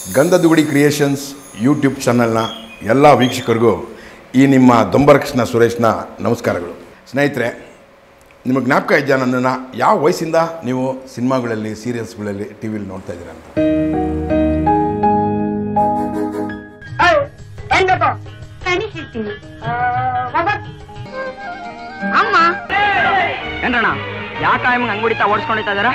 ಗಂಧದುಗುಡಿ creations YouTube ಚಾನಲ್ನ ಎಲ್ಲ ವೀಕ್ಷಕರಿಗೂ ಈ ನಿಮ್ಮ ದೊಂಬರಕೃಷ್ಣ ಸುರೇಶ್ನ ನಮಸ್ಕಾರಗಳು ಸ್ನೇಹಿತರೆ ನಿಮಗೆ ಜ್ಞಾಪಕ ಇದೆಯಾ ನನ್ನನ್ನು ಯಾವ ವಯಸ್ಸಿಂದ ನೀವು ಸಿನಿಮಾಗಳಲ್ಲಿ ಸೀರಿಯಲ್ಸ್ಗಳಲ್ಲಿ ಟಿ ವಿಲಿ ನೋಡ್ತಾ ಇದ್ದೀರಾ ಅಂತ ಹೆಂಗಪ್ಪ ಕಣಿ ಹೇಳ್ತೀನಿ ಅಮ್ಮ ಏನ್ರಣ್ಣ ಯಾಕ ನಿಮ್ಗೆ ಅಂಗುಡಿತಾ ಓಡಿಸ್ಕೊಂಡಿತಾ ಇದಾರ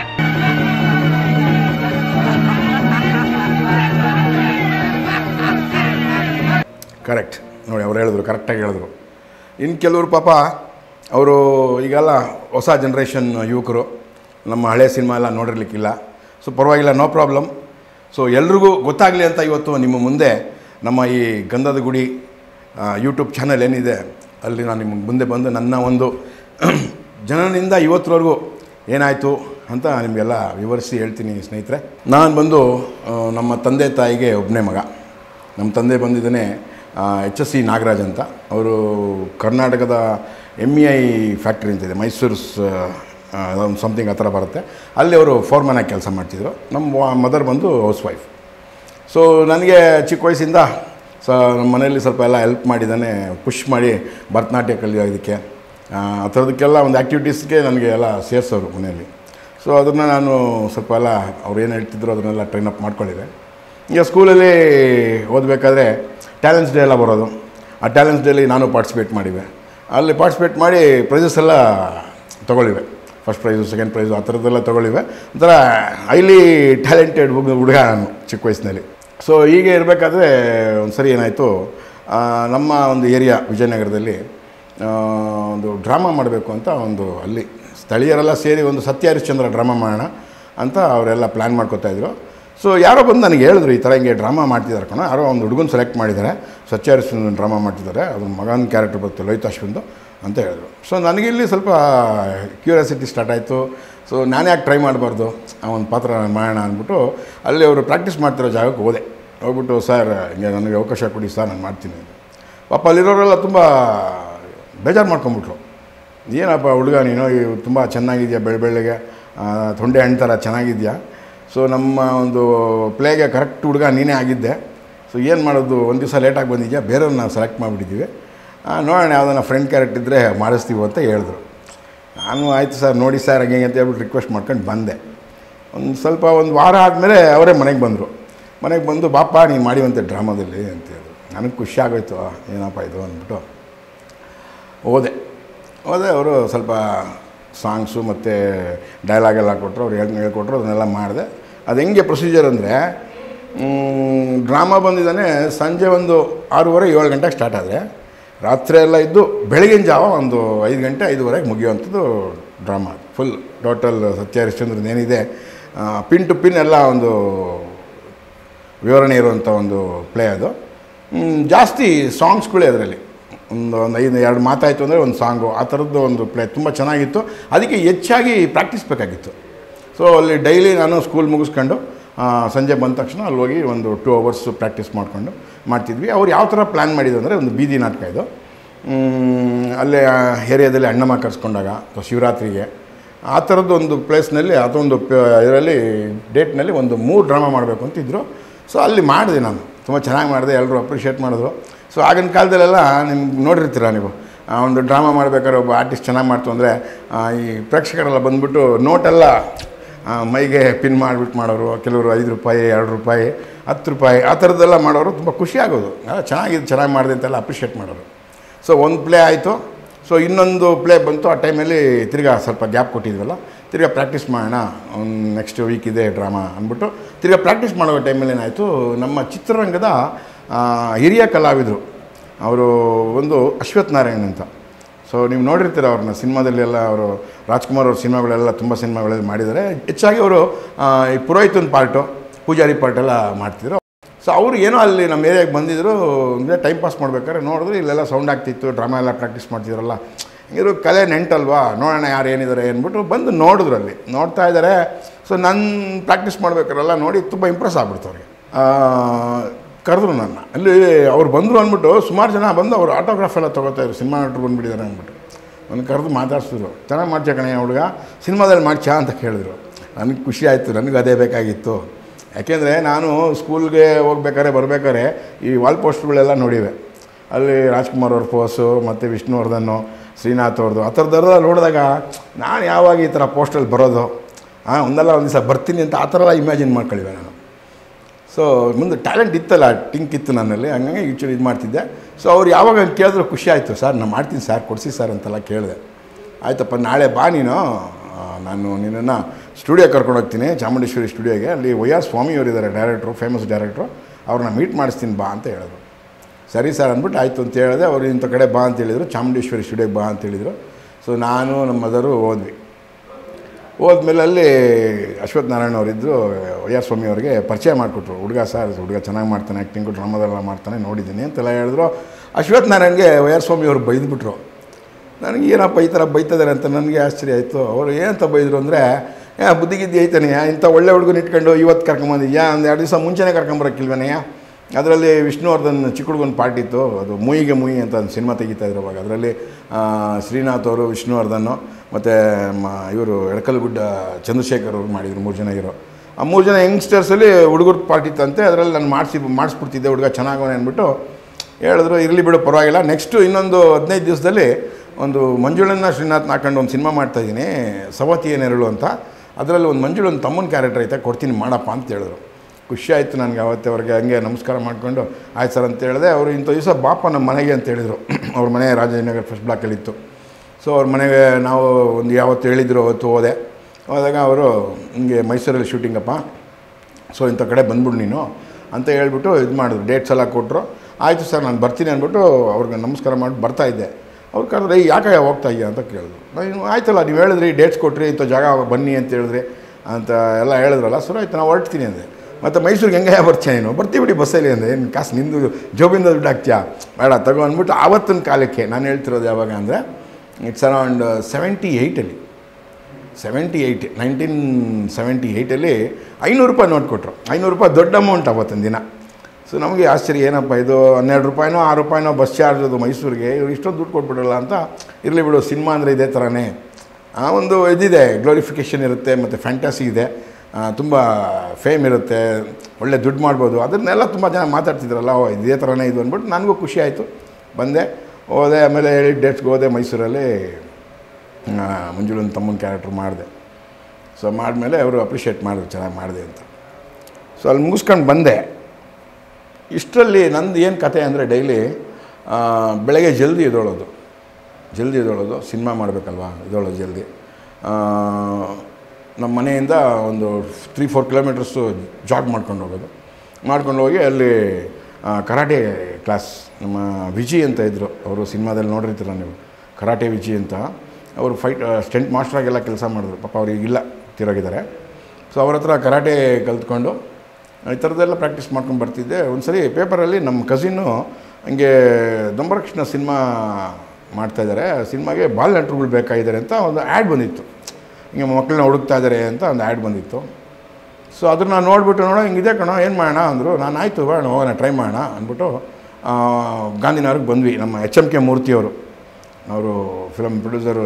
ಕರೆಕ್ಟ್ ನೋಡಿ ಅವ್ರು ಹೇಳಿದ್ರು ಕರೆಕ್ಟಾಗಿ ಹೇಳಿದ್ರು ಇನ್ನು ಕೆಲವರು ಪಾಪ ಅವರು ಈಗೆಲ್ಲ ಹೊಸ ಜನ್ರೇಷನ್ ಯುವಕರು ನಮ್ಮ ಹಳೆ ಸಿನಿಮಾ ಎಲ್ಲ ನೋಡಿರ್ಲಿಕ್ಕಿಲ್ಲ ಸೊ ಪರವಾಗಿಲ್ಲ ನೋ ಪ್ರಾಬ್ಲಮ್ ಸೊ ಎಲ್ರಿಗೂ ಗೊತ್ತಾಗಲಿ ಅಂತ ಇವತ್ತು ನಿಮ್ಮ ಮುಂದೆ ನಮ್ಮ ಈ ಗಂಧದ ಗುಡಿ ಯೂಟ್ಯೂಬ್ ಚಾನಲ್ ಏನಿದೆ ಅಲ್ಲಿ ನಾನು ನಿಮಗೆ ಮುಂದೆ ಬಂದು ನನ್ನ ಒಂದು ಜನನಿಂದ ಇವತ್ತರವರೆಗೂ ಏನಾಯಿತು ಅಂತ ನಿಮಗೆಲ್ಲ ವಿವರಿಸಿ ಹೇಳ್ತೀನಿ ಸ್ನೇಹಿತರೆ ನಾನು ಬಂದು ಆ, ನಮ್ಮ ತಂದೆ ತಾಯಿಗೆ ಒಬ್ಬನೇ ಮಗ ನಮ್ಮ ತಂದೆ ಬಂದಿದ್ದಾನೆ ಎಚ್ ಎಸ್ ಸಿ ನಾಗರಾಜ್ ಅಂತ ಅವರು ಕರ್ನಾಟಕದ ಎಮ್ ಇ ಐ ಫ್ಯಾಕ್ಟ್ರಿ ಅಂತಿದೆ ಮೈಸೂರು ಒಂದು ಸಮಥಿಂಗ್ ಆ ಥರ ಬರುತ್ತೆ ಅಲ್ಲಿ ಅವರು ಫೋರ್ಮನಾಗಿ ಕೆಲಸ ಮಾಡ್ತಿದ್ರು ನಮ್ಮ ಮದರ್ ಬಂದು ಹೌಸ್ ವೈಫ್ ಸೊ ನನಗೆ ಚಿಕ್ಕ ವಯಸ್ಸಿಂದ ಸ ನಮ್ಮ ಮನೆಯಲ್ಲಿ ಸ್ವಲ್ಪ ಎಲ್ಲ ಹೆಲ್ಪ್ ಮಾಡಿದ್ದಾನೆ ಪುಷ್ ಮಾಡಿ ಭರತನಾಟ್ಯ ಕಲಿಯೋದಕ್ಕೆ ಆ ಆ ಥರದಕ್ಕೆಲ್ಲ ಒಂದು ಆ್ಯಕ್ಟಿವಿಟೀಸ್ಗೆ ನನಗೆ ಎಲ್ಲ ಸೇರಿಸೋರು ಮನೆಯಲ್ಲಿ ಸೊ ಅದನ್ನು ನಾನು ಸ್ವಲ್ಪ ಎಲ್ಲ ಅವ್ರು ಏನು ಹೇಳ್ತಿದ್ರು ಅದನ್ನೆಲ್ಲ ಟ್ರೈನ್ ಅಪ್ ಮಾಡ್ಕೊಂಡಿದ್ದೆ ಈಗ ಸ್ಕೂಲಲ್ಲಿ ಓದಬೇಕಾದ್ರೆ ಟ್ಯಾಲೆಂಟ್ಸ್ ಡೇ ಎಲ್ಲ ಬರೋದು ಆ ಟ್ಯಾಲೆಂಟ್ಸ್ ಡೇಲಿ ನಾನು ಪಾರ್ಟಿಸಿಪೇಟ್ ಮಾಡಿವೆ ಅಲ್ಲಿ ಪಾರ್ಟಿಸಿಪೇಟ್ ಮಾಡಿ ಪ್ರೈಸಸ್ ಎಲ್ಲ ತೊಗೊಳ್ಳಿವೆ ಫಸ್ಟ್ ಪ್ರೈಸು ಸೆಕೆಂಡ್ ಪ್ರೈಸು ಆ ಥರದ್ದೆಲ್ಲ ತೊಗೊಳ್ಳಿವೆ ಒಂಥರ ಹೈಲಿ ಟ್ಯಾಲೆಂಟೆಡ್ ಹುಡುಗ ಹುಡುಗ ನಾನು ಚಿಕ್ಕ ವಯಸ್ಸಿನಲ್ಲಿ ಸೊ ಹೀಗೆ ಇರಬೇಕಾದ್ರೆ ಒಂದು ಸರಿ ಏನಾಯಿತು ನಮ್ಮ ಒಂದು ಏರಿಯಾ ವಿಜಯನಗರದಲ್ಲಿ ಆ, ಒಂದು ಡ್ರಾಮಾ ಮಾಡಬೇಕು ಅಂತ ಒಂದು ಅಲ್ಲಿ ಸ್ಥಳೀಯರೆಲ್ಲ ಸೇರಿ ಒಂದು ಸತ್ಯ ಹರಿಶ್ಚಂದ್ರ ಡ್ರಾಮಾ ಮಾಡೋಣ ಅಂತ ಅವರೆಲ್ಲ ಪ್ಲ್ಯಾನ್ ಮಾಡ್ಕೊತಾಯಿದ್ರು ಸೊ ಯಾರೋ ಬಂದು ನನಗೆ ಹೇಳಿದ್ರು ಈ ಥರ ಹಿಂಗೆ ಡ್ರಾಮಾ ಮಾಡ್ತಿದ್ದಾರೆ ಕಣ ಯಾರೋ ಒಂದು ಹುಡುಗನ ಸೆಲೆಕ್ಟ್ ಮಾಡಿದ್ದಾರೆ ಸತ್ಯ ಹರಿಶ್ಚಂದ್ರ ಡ್ರಾಮಾ ಮಾಡ್ತಿದ್ದಾರೆ ಅದು ಮಗನ ಕ್ಯಾರೆಕ್ಟರ್ ಬರುತ್ತೆ ಲೋಹಿತ್ ಅಶ್ವಿಂದು ಅಂತ ಹೇಳಿದ್ರು ಸೊ ನನಗಿಲ್ಲಿ ಸ್ವಲ್ಪ ಕ್ಯೂರಿಯಾಸಿಟಿ ಸ್ಟಾರ್ಟ್ ಆಯಿತು ಸೊ ನಾನೇ ಯಾಕೆ ಟ್ರೈ ಮಾಡಬಾರ್ದು ಆ ಒಂದು ಪಾತ್ರ ನಾನು ಮಾಡೋಣ ಅಂದ್ಬಿಟ್ಟು ಅಲ್ಲಿ ಅವರು ಪ್ರಾಕ್ಟೀಸ್ ಮಾಡ್ತಿರೋ ಜಾಗಕ್ಕೆ ಹೋದೆ ಹೋಗ್ಬಿಟ್ಟು ಸರ್ ಹಿಂಗೆ ನನಗೆ ಅವಕಾಶ ಕೊಡಿ ಸರ್ ನಾನು ಮಾಡ್ತೀನಿ ಅಂತ. ಪಾಪ ಅಲ್ಲಿರೋರೆಲ್ಲ ತುಂಬ ಬೇಜಾರು ಮಾಡ್ಕೊಂಬಿಟ್ರು ಏನಪ್ಪ ಹುಡುಗ ನೀನು ತುಂಬ ಚೆನ್ನಾಗಿದೆಯಾ ಬೆಳೆ ಬೆಳ್ಳಗೆ ಆ, ತೊಂಡೆ ಹಣ್ಣು ಥರ ಚೆನ್ನಾಗಿದೆಯಾ ಸೊ ನಮ್ಮ ಒಂದು ಪ್ಲೇಗೆ ಕರೆಕ್ಟ್ ಹುಡುಗ ನೀನೇ ಆಗಿದ್ದೆ ಸೊ ಏನು ಮಾಡೋದು ಒಂದು ದಿವಸ ಲೇಟಾಗಿ ಬಂದಿದ್ಯಾ ಬೇರೆಯವ್ರನ್ನ ನಾವು ಸೆಲೆಕ್ಟ್ ಮಾಡಿಬಿಟ್ಟಿದ್ದೀವಿ ಆ, ನೋಡೋಣ ಯಾವುದನ್ನ ಫ್ರೆಂಡ್ ಕ್ಯಾರೆಕ್ಟ್ ಇದ್ದರೆ ಮಾಡಿಸ್ತೀವಿ ಅಂತ ಹೇಳಿದ್ರು ನಾನು ಆಯಿತು ಸರ್ ನೋಡಿ ಸರ್ ಹಂಗೆ ಅಂತ ಹೇಳ್ಬಿಟ್ಟು ರಿಕ್ವೆಸ್ಟ್ ಮಾಡ್ಕೊಂಡು ಬಂದೆ ಒಂದು ಸ್ವಲ್ಪ ಒಂದು ವಾರ ಆದಮೇಲೆ ಅವರೇ ಮನೆಗೆ ಬಂದರು ಮನೆಗೆ ಬಂದು ಬಾಪ ನೀನು ಮಾಡಿವಂತೆ ಡ್ರಾಮಾದಲ್ಲಿ ಅಂತ ಹೇಳಿದ್ರು ನನಗೆ ಖುಷಿ ಆಗೋಯ್ತು ಆ, ಏನಪ್ಪ ಇದು ಅಂದ್ಬಿಟ್ಟು ಹೋದೆ ಹೋದೆ ಅವರು ಸ್ವಲ್ಪ ಸಾಂಗ್ಸು ಮತ್ತು ಡೈಲಾಗ್ ಎಲ್ಲ ಕೊಟ್ಟರು ಅವ್ರು ಹೇಳಿ ಹೇಳ್ಕೊಟ್ರು ಅದನ್ನೆಲ್ಲ ಮಾಡಿದೆ ಅದು ಹೆಂಗೆ ಪ್ರೊಸೀಜರ್ ಅಂದರೆ ಡ್ರಾಮಾ ಬಂದಿದ್ದಾನೆ ಸಂಜೆ ಒಂದು ಆರೂವರೆ ಏಳು ಗಂಟೆಗೆ ಸ್ಟಾರ್ಟ್ ಆದರೆ ರಾತ್ರಿ ಎಲ್ಲ ಇದ್ದು ಬೆಳಗಿನ ಜಾವ ಒಂದು ಐದು ಗಂಟೆ ಐದುವರೆಗೆ ಮುಗಿಯುವಂಥದ್ದು ಡ್ರಾಮಾ ಫುಲ್ ಟೋಟಲ್ ಸತ್ಯ ಹರಿಶ್ಚಂದ್ರದ್ದು ಏನಿದೆ ಪಿನ್ ಟು ಪಿನ್ ಎಲ್ಲ ಒಂದು ವಿವರಣೆ ಇರುವಂಥ ಒಂದು ಪ್ಲೇ ಅದು ಮ್, ಜಾಸ್ತಿ ಸಾಂಗ್ಸ್ಗಳೇ ಅದರಲ್ಲಿ ಒಂದು ಒಂದು ಐದು ಎರಡು ಮಾತಾಯಿತು ಅಂದರೆ ಒಂದು ಸಾಂಗು ಆ ಥರದ್ದು ಒಂದು ಪ್ಲೇ ತುಂಬ ಚೆನ್ನಾಗಿತ್ತು ಅದಕ್ಕೆ ಹೆಚ್ಚಾಗಿ ಪ್ರಾಕ್ಟೀಸ್ ಬೇಕಾಗಿತ್ತು ಸೊ ಅಲ್ಲಿ ಡೈಲಿ ನಾನು ಸ್ಕೂಲ್ ಮುಗಿಸ್ಕೊಂಡು ಆ, ಸಂಜೆ ಬಂದ ತಕ್ಷಣ ಅಲ್ಲಿ ಹೋಗಿ ಒಂದು ಟೂ ಅವರ್ಸ್ ಪ್ರಾಕ್ಟೀಸ್ ಮಾಡಿಕೊಂಡು ಮಾಡ್ತಿದ್ವಿ ಅವ್ರು ಯಾವ ಥರ ಪ್ಲ್ಯಾನ್ ಮಾಡಿದ್ದು ಅಂದರೆ ಒಂದು ಬೀದಿ ನಾಟಕ ಇದು ಮ್, ಅಲ್ಲೇ ಆ ಏರಿಯಾದಲ್ಲಿ ಅಣ್ಣಮ್ಮ ಕರೆಸ್ಕೊಂಡಾಗ ಅಥವಾ ಶಿವರಾತ್ರಿಗೆ ಆ ಥರದ್ದು ಒಂದು ಪ್ಲೇಸ್ನಲ್ಲಿ ಅದೊಂದು ಇದರಲ್ಲಿ ಡೇಟ್ನಲ್ಲಿ ಒಂದು ಮೂರು ಡ್ರಾಮಾ ಮಾಡಬೇಕು ಅಂತಿದ್ರು ಸೊ ಅಲ್ಲಿ ಮಾಡಿದೆ ನಾನು ತುಂಬ ಚೆನ್ನಾಗಿ ಮಾಡಿದೆ ಎಲ್ಲರೂ ಅಪ್ರಿಷಿಯೇಟ್ ಮಾಡಿದ್ರು ಸೊ ಆಗಿನ ಕಾಲದಲ್ಲೆಲ್ಲ ನಿಮ್ಗೆ ನೋಡಿರ್ತೀರ ನೀವು ಆ ಒಂದು ಡ್ರಾಮಾ ಮಾಡ್ಬೇಕಾದ್ರೆ ಒಬ್ಬ ಆರ್ಟಿಸ್ಟ್ ಚೆನ್ನಾಗಿ ಮಾಡ್ತು ಅಂದರೆ ಈ ಪ್ರೇಕ್ಷಕರೆಲ್ಲ ಬಂದ್ಬಿಟ್ಟು ನೋಟೆಲ್ಲ ಆ, ಮೈಗೆ ಪಿನ್ ಮಾಡಿಬಿಟ್ಟು ಮಾಡೋರು ಕೆಲವರು ಐದು ರೂಪಾಯಿ ಎರಡು ರೂಪಾಯಿ ಹತ್ತು ರೂಪಾಯಿ ಆ ಥರದ್ದೆಲ್ಲ ಮಾಡೋರು ತುಂಬ ಖುಷಿ ಆಗೋದು ಆ, ಚೆನ್ನಾಗಿದೆ ಚೆನ್ನಾಗಿ ಮಾಡಿದೆ ಅಂತೆಲ್ಲ ಅಪ್ರಿಷಿಯೇಟ್ ಮಾಡೋರು ಸೊ ಒಂದು ಪ್ಲೇ ಆಯಿತು ಸೊ ಇನ್ನೊಂದು ಪ್ಲೇ ಬಂತು ಆ ಟೈಮಲ್ಲಿ ತಿರ್ಗಾ ಸ್ವಲ್ಪ ಗ್ಯಾಪ್ ಕೊಟ್ಟಿದ್ವಲ್ಲ ತಿರ್ಗಾ ಪ್ರಾಕ್ಟೀಸ್ ಮಾಡೋಣ ಒಂದು ನೆಕ್ಸ್ಟ್ ವೀಕ್ ಇದೆ ಡ್ರಾಮಾ ಅಂದ್ಬಿಟ್ಟು ತಿರ್ಗಾ ಪ್ರಾಕ್ಟೀಸ್ ಮಾಡೋ ಟೈಮಲ್ಲಿ ಏನಾಯಿತು ನಮ್ಮ ಚಿತ್ರರಂಗದ ಆ, ಹಿರಿಯ ಕಲಾವಿದರು ಅವರು ಒಂದು ಅಶ್ವಥ್ ನಾರಾಯಣ್ ಅಂತ ಸೊ ನೀವು ನೋಡಿರ್ತೀರ ಅವ್ರನ್ನ ಸಿನಿಮಾದಲ್ಲೆಲ್ಲ ಅವರು ರಾಜ್ಕುಮಾರ್ ಅವ್ರ ಸಿನಿಮಾಗಳೆಲ್ಲ ತುಂಬ ಸಿನಿಮಾಗಳೆಲ್ಲ ಮಾಡಿದ್ದಾರೆ ಹೆಚ್ಚಾಗಿ ಅವರು ಆ, ಈ ಪುರೋಹಿತನ ಪಾರ್ಟು ಪೂಜಾರಿ ಪಾರ್ಟೆಲ್ಲ ಮಾಡ್ತಿದ್ರು ಸೊ ಅವರು ಏನೋ ಅಲ್ಲಿ ನಮ್ಮ ಏರಿಯಾಗೆ ಬಂದಿದ್ದರು ಅಂದರೆ ಟೈಮ್ ಪಾಸ್ ಮಾಡ್ಬೇಕಾದ್ರೆ ನೋಡಿದ್ರು ಇಲ್ಲೆಲ್ಲ ಸೌಂಡ್ ಆಗ್ತಿತ್ತು ಡ್ರಾಮಾ ಎಲ್ಲ ಪ್ರಾಕ್ಟೀಸ್ ಮಾಡ್ತಿದ್ರಲ್ಲ ಹಿಂಗಿರೋ ಕಲೆ ನೆಂಟಲ್ವಾ ನೋಡೋಣ ಯಾರು ಏನಿದ್ದಾರೆ ಅಂದ್ಬಿಟ್ಟು ಬಂದು ನೋಡಿದ್ರು ಅಲ್ಲಿ ನೋಡ್ತಾ ಇದ್ದಾರೆ ಸೊ ನನ್ನ ಪ್ರಾಕ್ಟೀಸ್ ಮಾಡ್ಬೇಕಾರೆಲ್ಲ ನೋಡಿ ತುಂಬ ಇಂಪ್ರೆಸ್ ಆಗ್ಬಿಡ್ತು ಅವ್ರಿಗೆ ಕರೆದ್ರು ನನ್ನ ಅಲ್ಲಿ ಅವ್ರು ಬಂದರು ಅಂದ್ಬಿಟ್ಟು ಸುಮಾರು ಜನ ಬಂದು ಅವರು ಆಟೋಗ್ರಾಫ್ ಎಲ್ಲ ತೊಗೋತಾಯಿದ್ರು ಸಿನಿಮಾ ನಟರು ಬಂದುಬಿಟ್ಟಿದ್ದಾರೆ ಅಂದ್ಬಿಟ್ಟು ನನ್ನ ಕರೆದು ಮಾತಾಡ್ಸಿದ್ರು ಚೆನ್ನಾಗಿ ಮಾಡ್ತೀಯ ಕಣಯ್ಯ ಹುಡುಗ ಸಿನಿಮಾದಲ್ಲಿ ಮಾಡ್ಚಾ ಅಂತ ಕೇಳಿದ್ರು ನನಗೆ ಖುಷಿ ಆಯಿತು ನನಗೂ ಅದೇ ಬೇಕಾಗಿತ್ತು ಯಾಕೆಂದರೆ ನಾನು ಸ್ಕೂಲ್ಗೆ ಹೋಗ್ಬೇಕಾದ್ರೆ ಬರ್ಬೇಕಾದ್ರೆ ಈ ವಾಲ್ ಪೋಸ್ಟ್ಗಳೆಲ್ಲ ನೋಡಿವೆ ಅಲ್ಲಿ ರಾಜ್ಕುಮಾರ್ ಅವ್ರ ಪೋಸು ಮತ್ತು ವಿಷ್ಣುವರ್ಧನ್ನು ಶ್ರೀನಾಥ್ ಅವ್ರದ್ದು ಆ ಥರದ್ದೆಲ್ಲ ನೋಡಿದಾಗ ನಾನು ಯಾವಾಗ ಈ ಥರ ಪೋಸ್ಟಲ್ಲಿ ಬರೋದು ಹಾಂ ಒಂದಲ್ಲ ಒಂದು ದಿವಸ ಬರ್ತೀನಿ ಅಂತ ಆ ಥರ ಎಲ್ಲ ಇಮ್ಯಾಜಿನ್ ಮಾಡ್ಕೊಳ್ಳಿವೆ ನಾನು ಸೊ ಮುಂದೆ ಟ್ಯಾಲೆಂಟ್ ಇತ್ತಲ್ಲ ಟಿಂಕ್ ಇತ್ತು ನನ್ನಲ್ಲಿ ಹಂಗಾಗಿ ಈಚೂರು ಇದು ಮಾಡ್ತಿದ್ದೆ ಸೊ ಅವ್ರು ಯಾವಾಗ ಕೇಳಿದ್ರು ಖುಷಿ ಆಯಿತು ಸರ್ ನಾನು ಮಾಡ್ತೀನಿ ಸರ್ ಕೊಡಿಸಿ ಸರ್ ಅಂತೆಲ್ಲ ಕೇಳಿದೆ ಆಯ್ತಪ್ಪ ನಾಳೆ ಬಾ ನೀನು ಆ, ನಾನು ನಿನ್ನನ್ನು ಸ್ಟುಡಿಯೋ ಕರ್ಕೊಂಡು ಹೋಗ್ತೀನಿ ಚಾಮುಂಡೇಶ್ವರಿ ಸ್ಟುಡಿಯೋಗೆ ಅಲ್ಲಿ ವೈ ಆರ್ ಸ್ವಾಮಿಯವರು ಇದ್ದಾರೆ ಡೈರೆಕ್ಟ್ರು ಫೇಮಸ್ ಡೈರೆಕ್ಟ್ರು ಅವ್ರನ್ನ ಮೀಟ್ ಮಾಡಿಸ್ತೀನಿ ಬಾ ಅಂತ ಹೇಳಿದ್ರು ಸರಿ ಸರ್ ಅಂದ್ಬಿಟ್ಟು ಆಯಿತು ಅಂತ ಹೇಳಿದೆ ಅವರು ಇಂಥ ಕಡೆ ಬಾ ಅಂತ ಹೇಳಿದರು ಚಾಮುಂಡೇಶ್ವರಿ ಸ್ಟುಡಿಯೋಗೆ ಬಾ ಅಂತ ಹೇಳಿದರು ಸೊ ನಾನು ನಮ್ಮ ಮದರು ಹೋದ್ವಿ ಹೋದ್ಮೇಲೆ ಅಲ್ಲಿ ಅಶ್ವಥ್ ನಾರಾಯಣ ಅವರಿದ್ದರು ವೈ ಆರ್ ಸ್ವಾಮಿ ಅವರಿಗೆ ಪರಿಚಯ ಮಾಡಿಕೊಟ್ರು ಹುಡುಗ ಸರ್ ಹುಡುಗ ಚೆನ್ನಾಗಿ ಮಾಡ್ತಾನೆ ಆ್ಯಕ್ಟಿಂಗು ಡ್ರಾಮಾದೆಲ್ಲ ಮಾಡ್ತಾನೆ ನೋಡಿದ್ದೀನಿ ಅಂತೆಲ್ಲ ಹೇಳಿದ್ರು ಅಶ್ವಥ್ ನಾರಾಯಣ್ಗೆ ವೈ ಆರ್ ಸ್ವಾಮಿ ಅವರು ಬೈದ್ಬಿಟ್ರು ನನಗೆ ಏನಪ್ಪ ಈ ಥರ ಬೈತಿದ್ದಾರೆ ಅಂತ ನನಗೆ ಆಶ್ಚರ್ಯ ಆಯಿತು ಅವರು ಏನಂತ ಬೈದರು ಅಂದರೆ ಏ ಬುದ್ಧಿಗಿದ್ದಿ ಐತಾನೆಯ ಇಂಥ ಒಳ್ಳೆ ಹುಡುಗನ ಇಟ್ಕೊಂಡು ಇವತ್ತು ಕರ್ಕೊಂಬಂದಿದ್ಯಾ ಒಂದು ಎರಡು ದಿವಸ ಮುಂಚೆನೇ ಕರ್ಕೊಂಬರಕ್ಕಿಲ್ವೇನೆಯ ಅದರಲ್ಲಿ ವಿಷ್ಣುವರ್ಧನ್ ಚಿಕ್ಕ ಹುಡುಗನ ಪಾರ್ಟ್ ಇತ್ತು ಅದು ಮೂಯಿಗೆ ಮೂಯಿ ಅಂತ ಒಂದು ಸಿನಿಮಾ ತೆಗಿತಾ ಇದ್ರು ಅವಾಗ ಅದರಲ್ಲಿ ಶ್ರೀನಾಥ್ ಅವರು ವಿಷ್ಣುವರ್ಧನ್ ಮತ್ತು ಇವರು ಎಡಕಲ್ಗುಡ್ಡ ಚಂದ್ರಶೇಖರ್ ಅವರು ಮಾಡಿದರು ಮೂರು ಜನ ಇರೋ ಆ ಮೂರು ಜನ ಯಂಗ್ಸ್ಟರ್ಸಲ್ಲಿ ಹುಡುಗರ ಪಾರ್ಟ್ ಇತ್ತಂತೆ ಅದರಲ್ಲಿ ನಾನು ಮಾಡಿಸಿ ಮಾಡಿಸ್ಬಿಡ್ತಿದ್ದೆ ಹುಡುಗ ಚೆನ್ನಾಗವನೆ ಅಂದ್ಬಿಟ್ಟು ಹೇಳಿದ್ರು ಇರಲಿ ಬಿಡು ಪರವಾಗಿಲ್ಲ ನೆಕ್ಸ್ಟು ಇನ್ನೊಂದು ಹದಿನೈದು ದಿವಸದಲ್ಲಿ ಒಂದು ಮಂಜುಳನ್ನ ಶ್ರೀನಾಥ್ನ ಹಾಕೊಂಡು ಒಂದು ಸಿನಿಮಾ ಮಾಡ್ತಾಯಿದ್ದೀನಿ ಸವತಿಯ ನೆರಳು ಅಂತ ಅದರಲ್ಲಿ ಒಂದು ಮಂಜುಳ ಒಂದು ತಮ್ಮನ ಕ್ಯಾರೆಕ್ಟರ್ ಐತೆ ಕೊಡ್ತೀನಿ ಮಾಡಪ್ಪ ಅಂತ ಹೇಳಿದ್ರು ಖುಷಿ ಆಯಿತು ನನಗೆ ಅವತ್ತೇ ಅವ್ರಿಗೆ ಹಂಗೆ ನಮಸ್ಕಾರ ಮಾಡಿಕೊಂಡು ಆಯ್ತು ಸರ್ ಅಂತ ಹೇಳಿದೆ ಅವರು ಇಂಥ ದಿವಸ ಬಾಪ ನಮ್ಮ ಮನೆಗೆ ಅಂತ ಹೇಳಿದರು ಅವ್ರ ಮನೆ ರಾಜನಗರ ಫಸ್ಟ್ ಬ್ಲಾಕಲ್ಲಿತ್ತು ಸೊ ಅವ್ರ ಮನೆಗೆ ನಾವು ಒಂದು ಯಾವತ್ತು ಹೇಳಿದ್ರು ಅವತ್ತು ಹೋದೆ ಹೋದಾಗ ಅವರು ಹಿಂಗೆ ಮೈಸೂರಲ್ಲಿ ಶೂಟಿಂಗಪ್ಪ ಸೊ ಇಂಥ ಕಡೆ ಬಂದ್ಬಿಡು ನೀನು ಅಂತ ಹೇಳ್ಬಿಟ್ಟು ಇದು ಮಾಡಿದ್ರು ಡೇಟ್ಸ್ ಎಲ್ಲ ಕೊಟ್ಟರು ಆಯಿತು ಸರ್ ನಾನು ಬರ್ತೀನಿ ಅಂದ್ಬಿಟ್ಟು ಅವ್ರಿಗೆ ನಮಸ್ಕಾರ ಮಾಡಿ ಬರ್ತಾಯಿದ್ದೆ ಅವ್ರು ಕರೆದ್ರೆ "ಏಯ್, ಯಾಕೆ ಹೋಗ್ತಾ ಇದೆಯಾ ಅಂತ ಕೇಳಿದ್ರು ನಾನು ಆಯ್ತಲ್ಲ ನೀವು ಹೇಳಿದ್ರಿ ಡೇಟ್ಸ್ ಕೊಟ್ರಿ ಇಂಥ ಜಾಗ ಬನ್ನಿ ಅಂತ ಹೇಳಿದ್ರಿ ಅಂತ ಎಲ್ಲ ಹೇಳಿದ್ರಲ್ಲ ಸರ್ ಆಯ್ತು ನಾವು ಹೊರಡ್ತೀನಿ ಅಂದೆ ಮತ್ತು ಮೈಸೂರಿಗೆ ಹೆಂಗೆ ಬರ್ತೀಯ ನೀನು ಬರ್ತೀವಿ ಬಿಡಿ ಬಸ್ಸಲ್ಲಿ ಅಂದೆ ಏನು ಕಾಸು ನಿಂದು ಜೋಬಿಂದ ದುಡ್ಡು ಹಾಕ್ತೀಯಾ ಬೇಡ ತಗೋ ಅಂದ್ಬಿಟ್ಟು ಆವತ್ತಿನ ಕಾಲಕ್ಕೆ ನಾನು ಹೇಳ್ತಿರೋದು ಯಾವಾಗ ಅಂದರೆ ಇಟ್ಸ್ ಅರೌಂಡ್ ಸೆವೆಂಟಿ ಏಯ್ಟಲ್ಲಿ ಸೆವೆಂಟಿ ಏಯ್ಟ್ ನೈನ್ಟೀನ್ ಸೆವೆಂಟಿ ಏಯ್ಟಲ್ಲಿ ಐನೂರು ರೂಪಾಯಿ ನೋಟ್ ಕೊಟ್ಟರು ಐನೂರು ರೂಪಾಯಿ ದೊಡ್ಡ ಅಮೌಂಟ್ ಅವತ್ತಿನ ದಿನ ಸೊ ನಮಗೆ ಆಶ್ಚರ್ಯ ಏನಪ್ಪ ಇದು ಹನ್ನೆರಡು ರೂಪಾಯಿನೋ ಆರು ರೂಪಾಯಿನೋ ಬಸ್ ಚಾರ್ಜ್ ಅದು ಮೈಸೂರಿಗೆ ಇವ್ರು ಇಷ್ಟೊಂದು ದುಡ್ಡು ಕೊಟ್ಬಿಡಲ್ಲ ಅಂತ ಇರಲಿ ಬಿಡು ಸಿನಿಮಾ ಅಂದರೆ ಇದೇ ಥರನೇ ಆ ಒಂದು ಇದಿದೆ ಗ್ಲೋರಿಫಿಕೇಷನ್ ಇರುತ್ತೆ ಮತ್ತು ಫ್ಯಾಂಟಸಿ ಇದೆ ತುಂಬ ಫೇಮ್ ಇರುತ್ತೆ ಒಳ್ಳೆ ದುಡ್ಡು ಮಾಡ್ಬೋದು ಅದನ್ನೆಲ್ಲ ತುಂಬ ಜನ ಮಾತಾಡ್ತಿದ್ರಲ್ಲ ಓ ಇದೇ ಥರನೇ ಇದು ಅಂದ್ಬಿಟ್ಟು ನನಗೂ ಖುಷಿ ಆಯಿತು ಬಂದೆ ಹೋದೆ ಆಮೇಲೆ ಹೇಳಿ ಡೇಟ್ಸ್ಗೆ ಹೋದೆ ಮೈಸೂರಲ್ಲಿ ಆ, ಮಂಜುಳನ ತಮ್ಮನ ಕ್ಯಾರೆಕ್ಟ್ರ್ ಮಾಡಿದೆ ಸೊ ಮಾಡಿದ್ಮೇಲೆ ಅವರು ಅಪ್ರಿಷಿಯೇಟ್ ಮಾಡಿದ್ರು ಚೆನ್ನಾಗಿ ಮಾಡಿದೆ ಅಂತ ಸೊ ಅಲ್ಲಿ ಮುಗಿಸ್ಕೊಂಡು ಬಂದೆ ಇಷ್ಟರಲ್ಲಿ ನಂದು ಏನು ಕತೆ ಅಂದರೆ ಡೈಲಿ ಬೆಳಗ್ಗೆ ಜಲ್ದಿ ಎದ್ದೋಳೋದು ಜಲ್ದಿ ಎದ್ದೋಳೋದು ಸಿನಿಮಾ ಮಾಡಬೇಕಲ್ವಾ ಎದ್ದೋಳೋದು ಜಲ್ದಿ ಆ, ನಮ್ಮ ಮನೆಯಿಂದ ಒಂದು ತ್ರೀ ಫೋರ್ ಕಿಲೋಮೀಟರ್ಸು ಜಾಗ್ ಮಾಡ್ಕೊಂಡು ಹೋಗೋದು ಮಾಡ್ಕೊಂಡು ಹೋಗಿ ಅಲ್ಲಿ ಆ, ಕರಾಟೆ ಕ್ಲಾಸ್ ನಮ್ಮ ವಿಜಿ ಅಂತ ಇದ್ದರು ಅವರು ಸಿನಿಮಾದಲ್ಲಿ ನೋಡಿರ್ತೀರ ನೀವು ಕರಾಟೆ ವಿಜಿ ಅಂತ ಅವರು ಫೈಟ್ ಸ್ಟೆಂಟ್ ಮಾಸ್ಟ್ರಾಗೆಲ್ಲ ಕೆಲಸ ಮಾಡಿದ್ರು ಪಾಪ ಅವ್ರಿಗೆ ಇಲ್ಲ ತಿರೋಗಿದ್ದಾರೆ ಸೊ ಅವ್ರ ಹತ್ರ ಕರಾಟೆ ಕಲ್ತ್ಕೊಂಡು ಈ ಥರದ್ದೆಲ್ಲ ಪ್ರಾಕ್ಟೀಸ್ ಮಾಡ್ಕೊಂಡು ಬರ್ತಿದ್ದೆ ಒಂದು ಸರಿ ಪೇಪರಲ್ಲಿ ನಮ್ಮ ಕಸಿನ್ನು ಹಂಗೆ ದೊಂಬರಕೃಷ್ಣ ಸಿನಿಮಾ ಮಾಡ್ತಾಯಿದ್ದಾರೆ ಸಿನಿಮಾಗೆ ಬಾಲ್ ನಟರುಗಳು ಬೇಕಾಗಿದ್ದಾರೆ ಅಂತ ಒಂದು ಆ್ಯಡ್ ಬಂದಿತ್ತು ಹಿಂಗೆ ಮಕ್ಕಳನ್ನ ಹುಡುಕ್ತಾ ಇದ್ದಾರೆ ಅಂತ ಒಂದು ಆ್ಯಡ್ ಬಂದಿತ್ತು ಸೊ ಅದನ್ನು ನೋಡಿಬಿಟ್ಟು ನೋಡೋ ಹಿಂಗಿದೆ ಕಣೋ ಏನು ಮಾಡೋಣ ಅಂದರು ನಾನು ಆಯಿತು ಬೇಡ ಹೋಗೋಣ ಟ್ರೈ ಮಾಡೋಣ ಅಂದ್ಬಿಟ್ಟು ಆ, ಗಾಂಧಿನಗರಕ್ಕೆ ಬಂದ್ವಿ ನಮ್ಮ ಎಚ್ ಎಮ್ ಕೆ ಮೂರ್ತಿಯವರು ಅವರು ಫಿಲಮ್ ಪ್ರೊಡ್ಯೂಸರು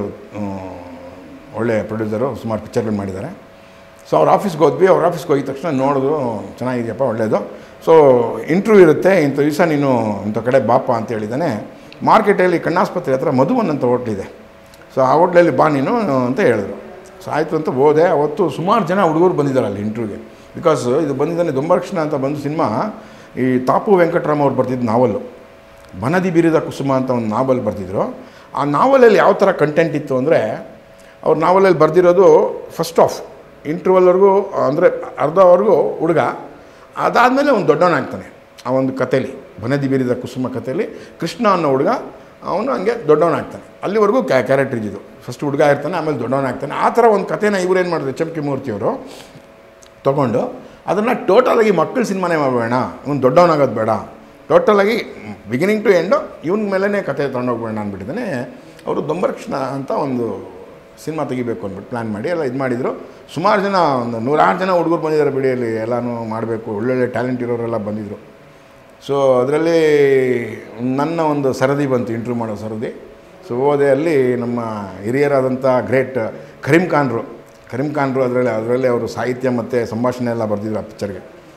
ಒಳ್ಳೆ ಪ್ರೊಡ್ಯೂಸರು ಸುಮಾರು ಪಿಕ್ಚರ್ಗಳು ಮಾಡಿದ್ದಾರೆ ಸೊ ಅವ್ರ ಆಫೀಸ್ಗೆ ಹೋದ್ವಿ ಅವ್ರ ಆಫೀಸ್ಗೆ ಹೋಗಿದ ತಕ್ಷಣ ನೋಡಿದ್ರು ಚೆನ್ನಾಗಿದೆಯಪ್ಪ ಒಳ್ಳೆಯದು ಸೊ ಇಂಟ್ರ್ಯೂ ಇರುತ್ತೆ ಇಂಥ ದಿವಸ ನೀನು ಇಂಥ ಕಡೆ ಬಾಪ ಅಂತ ಹೇಳಿದ್ದಾನೆ ಮಾರ್ಕೆಟಲ್ಲಿ ಕಣ್ಣಾಸ್ಪತ್ರೆ ಹತ್ರ ಮಧುವನ್ ಅಂತ ಹೋಟ್ಲಿದೆ ಸೊ ಆ ಹೋಟ್ಲಲ್ಲಿ ಬಾ ನೀನು ಅಂತ ಹೇಳಿದ್ರು ಸೊ ಆಯಿತು ಅಂತ ಹೋದೆ ಅವತ್ತು ಸುಮಾರು ಜನ ಹುಡುಗರು ಬಂದಿದ್ದಾರೆ ಅಲ್ಲಿ ಇಂಟ್ರ್ಯೂಗೆ ಬಿಕಾಸ್ ಇದು ಬಂದಿದ್ದಾನೆ ದೊಂಬರಕ್ಷಣ ಅಂತ ಬಂದು ಸಿನಿಮಾ ಈ ತಾಪು ವೆಂಕಟರಾಮ್ ಅವ್ರು ಬರ್ತಿದ್ದು ನಾವಲ್ಲು ಬನದಿ ಬೀರಿದ ಕುಸುಮ ಅಂತ ಒಂದು ನಾವಲ್ ಬರ್ತಿದ್ರು ಆ ನಾವಲಲ್ಲಿ ಯಾವ ಥರ ಕಂಟೆಂಟ್ ಇತ್ತು ಅಂದರೆ ಅವ್ರು ನಾವಲಲ್ಲಿ ಬರೆದಿರೋದು ಫಸ್ಟ್ ಆಫ್ ಇಂಟ್ರ್ವಲ್ವರೆಗೂ ಅಂದರೆ ಅರ್ಧವರೆಗೂ ಹುಡುಗ ಅದಾದಮೇಲೆ ಒಂದು ದೊಡ್ಡವನಾಗ್ತಾನೆ ಆ ಒಂದು ಕಥೆಲಿ ಬನದಿ ಬೀರಿದ ಕುಸುಮ ಕಥೆಯಲ್ಲಿ ಕೃಷ್ಣ ಅನ್ನೋ ಹುಡುಗ ಅವನು ಹಂಗೆ ದೊಡ್ಡವನಾಗ್ತಾನೆ ಅಲ್ಲಿವರೆಗೂ ಕ್ಯಾ ಕ್ಯಾರೆಕ್ಟರ್ ಇದ್ದಿದ್ದು ಫಸ್ಟ್ ಹುಡುಗ ಇರ್ತಾನೆ ಆಮೇಲೆ ದೊಡ್ಡವನಾಗ್ತಾನೆ ಆ ಥರ ಒಂದು ಕಥೆನ ಇವ್ರು ಏನು ಮಾಡಿದ್ರು ಎಚ್ ಎಂ ಕೆ ಮೂರ್ತಿಯವರು ತೊಗೊಂಡು ಅದನ್ನು ಟೋಟಲಾಗಿ ಮಕ್ಕಳ ಸಿನಿಮಾನೇ ಮಾಡಬೇಡ ಇವ್ನು ದೊಡ್ಡವನಾಗೋದು ಬೇಡ ಟೋಟಲಾಗಿ ಬಿಗಿನಿಂಗ್ ಟು ಎಂಡು ಇವನ ಮೇಲೇ ಕತೆ ತೊಗೊಂಡೋಗ್ಬೇಡ ಅಂದ್ಬಿಟ್ಟಿದ್ದಾನೆ ಅವರು ದೊಂಬರಕ್ಷಣ ಅಂತ ಒಂದು ಸಿನಿಮಾ ತೆಗಿಬೇಕು ಅಂದ್ಬಿಟ್ಟು ಪ್ಲ್ಯಾನ್ ಮಾಡಿ ಎಲ್ಲ ಇದು ಮಾಡಿದರು ಸುಮಾರು ಜನ ಒಂದು ನೂರಾರು ಜನ ಹುಡುಗರು ಬಂದಿದ್ದಾರೆ ಬಿಡಿಯಲ್ಲಿ ಎಲ್ಲನೂ ಮಾಡಬೇಕು ಒಳ್ಳೊಳ್ಳೆ ಟ್ಯಾಲೆಂಟ್ ಇರೋರೆಲ್ಲ ಬಂದಿದ್ದರು ಸೊ ಅದರಲ್ಲಿ ನನ್ನ ಒಂದು ಸರದಿ ಬಂತು ಇಂಟ್ರ್ಯೂ ಮಾಡೋ ಸರದಿ ಸೊ ಹೋದೆ ಅಲ್ಲಿ ನಮ್ಮ ಹಿರಿಯರಾದಂಥ ಗ್ರೇಟ್ ಕರೀಂ ಖಾನ್ರು ಕರೀಂ ಖಾನ್ರು ಅದರಲ್ಲಿ ಅದರಲ್ಲಿ ಅವರು ಸಾಹಿತ್ಯ ಮತ್ತು ಸಂಭಾಷಣೆ ಎಲ್ಲ ಬರೆದಿದ್ರು ಆ ಪಿಕ್ಚರ್ಗೆ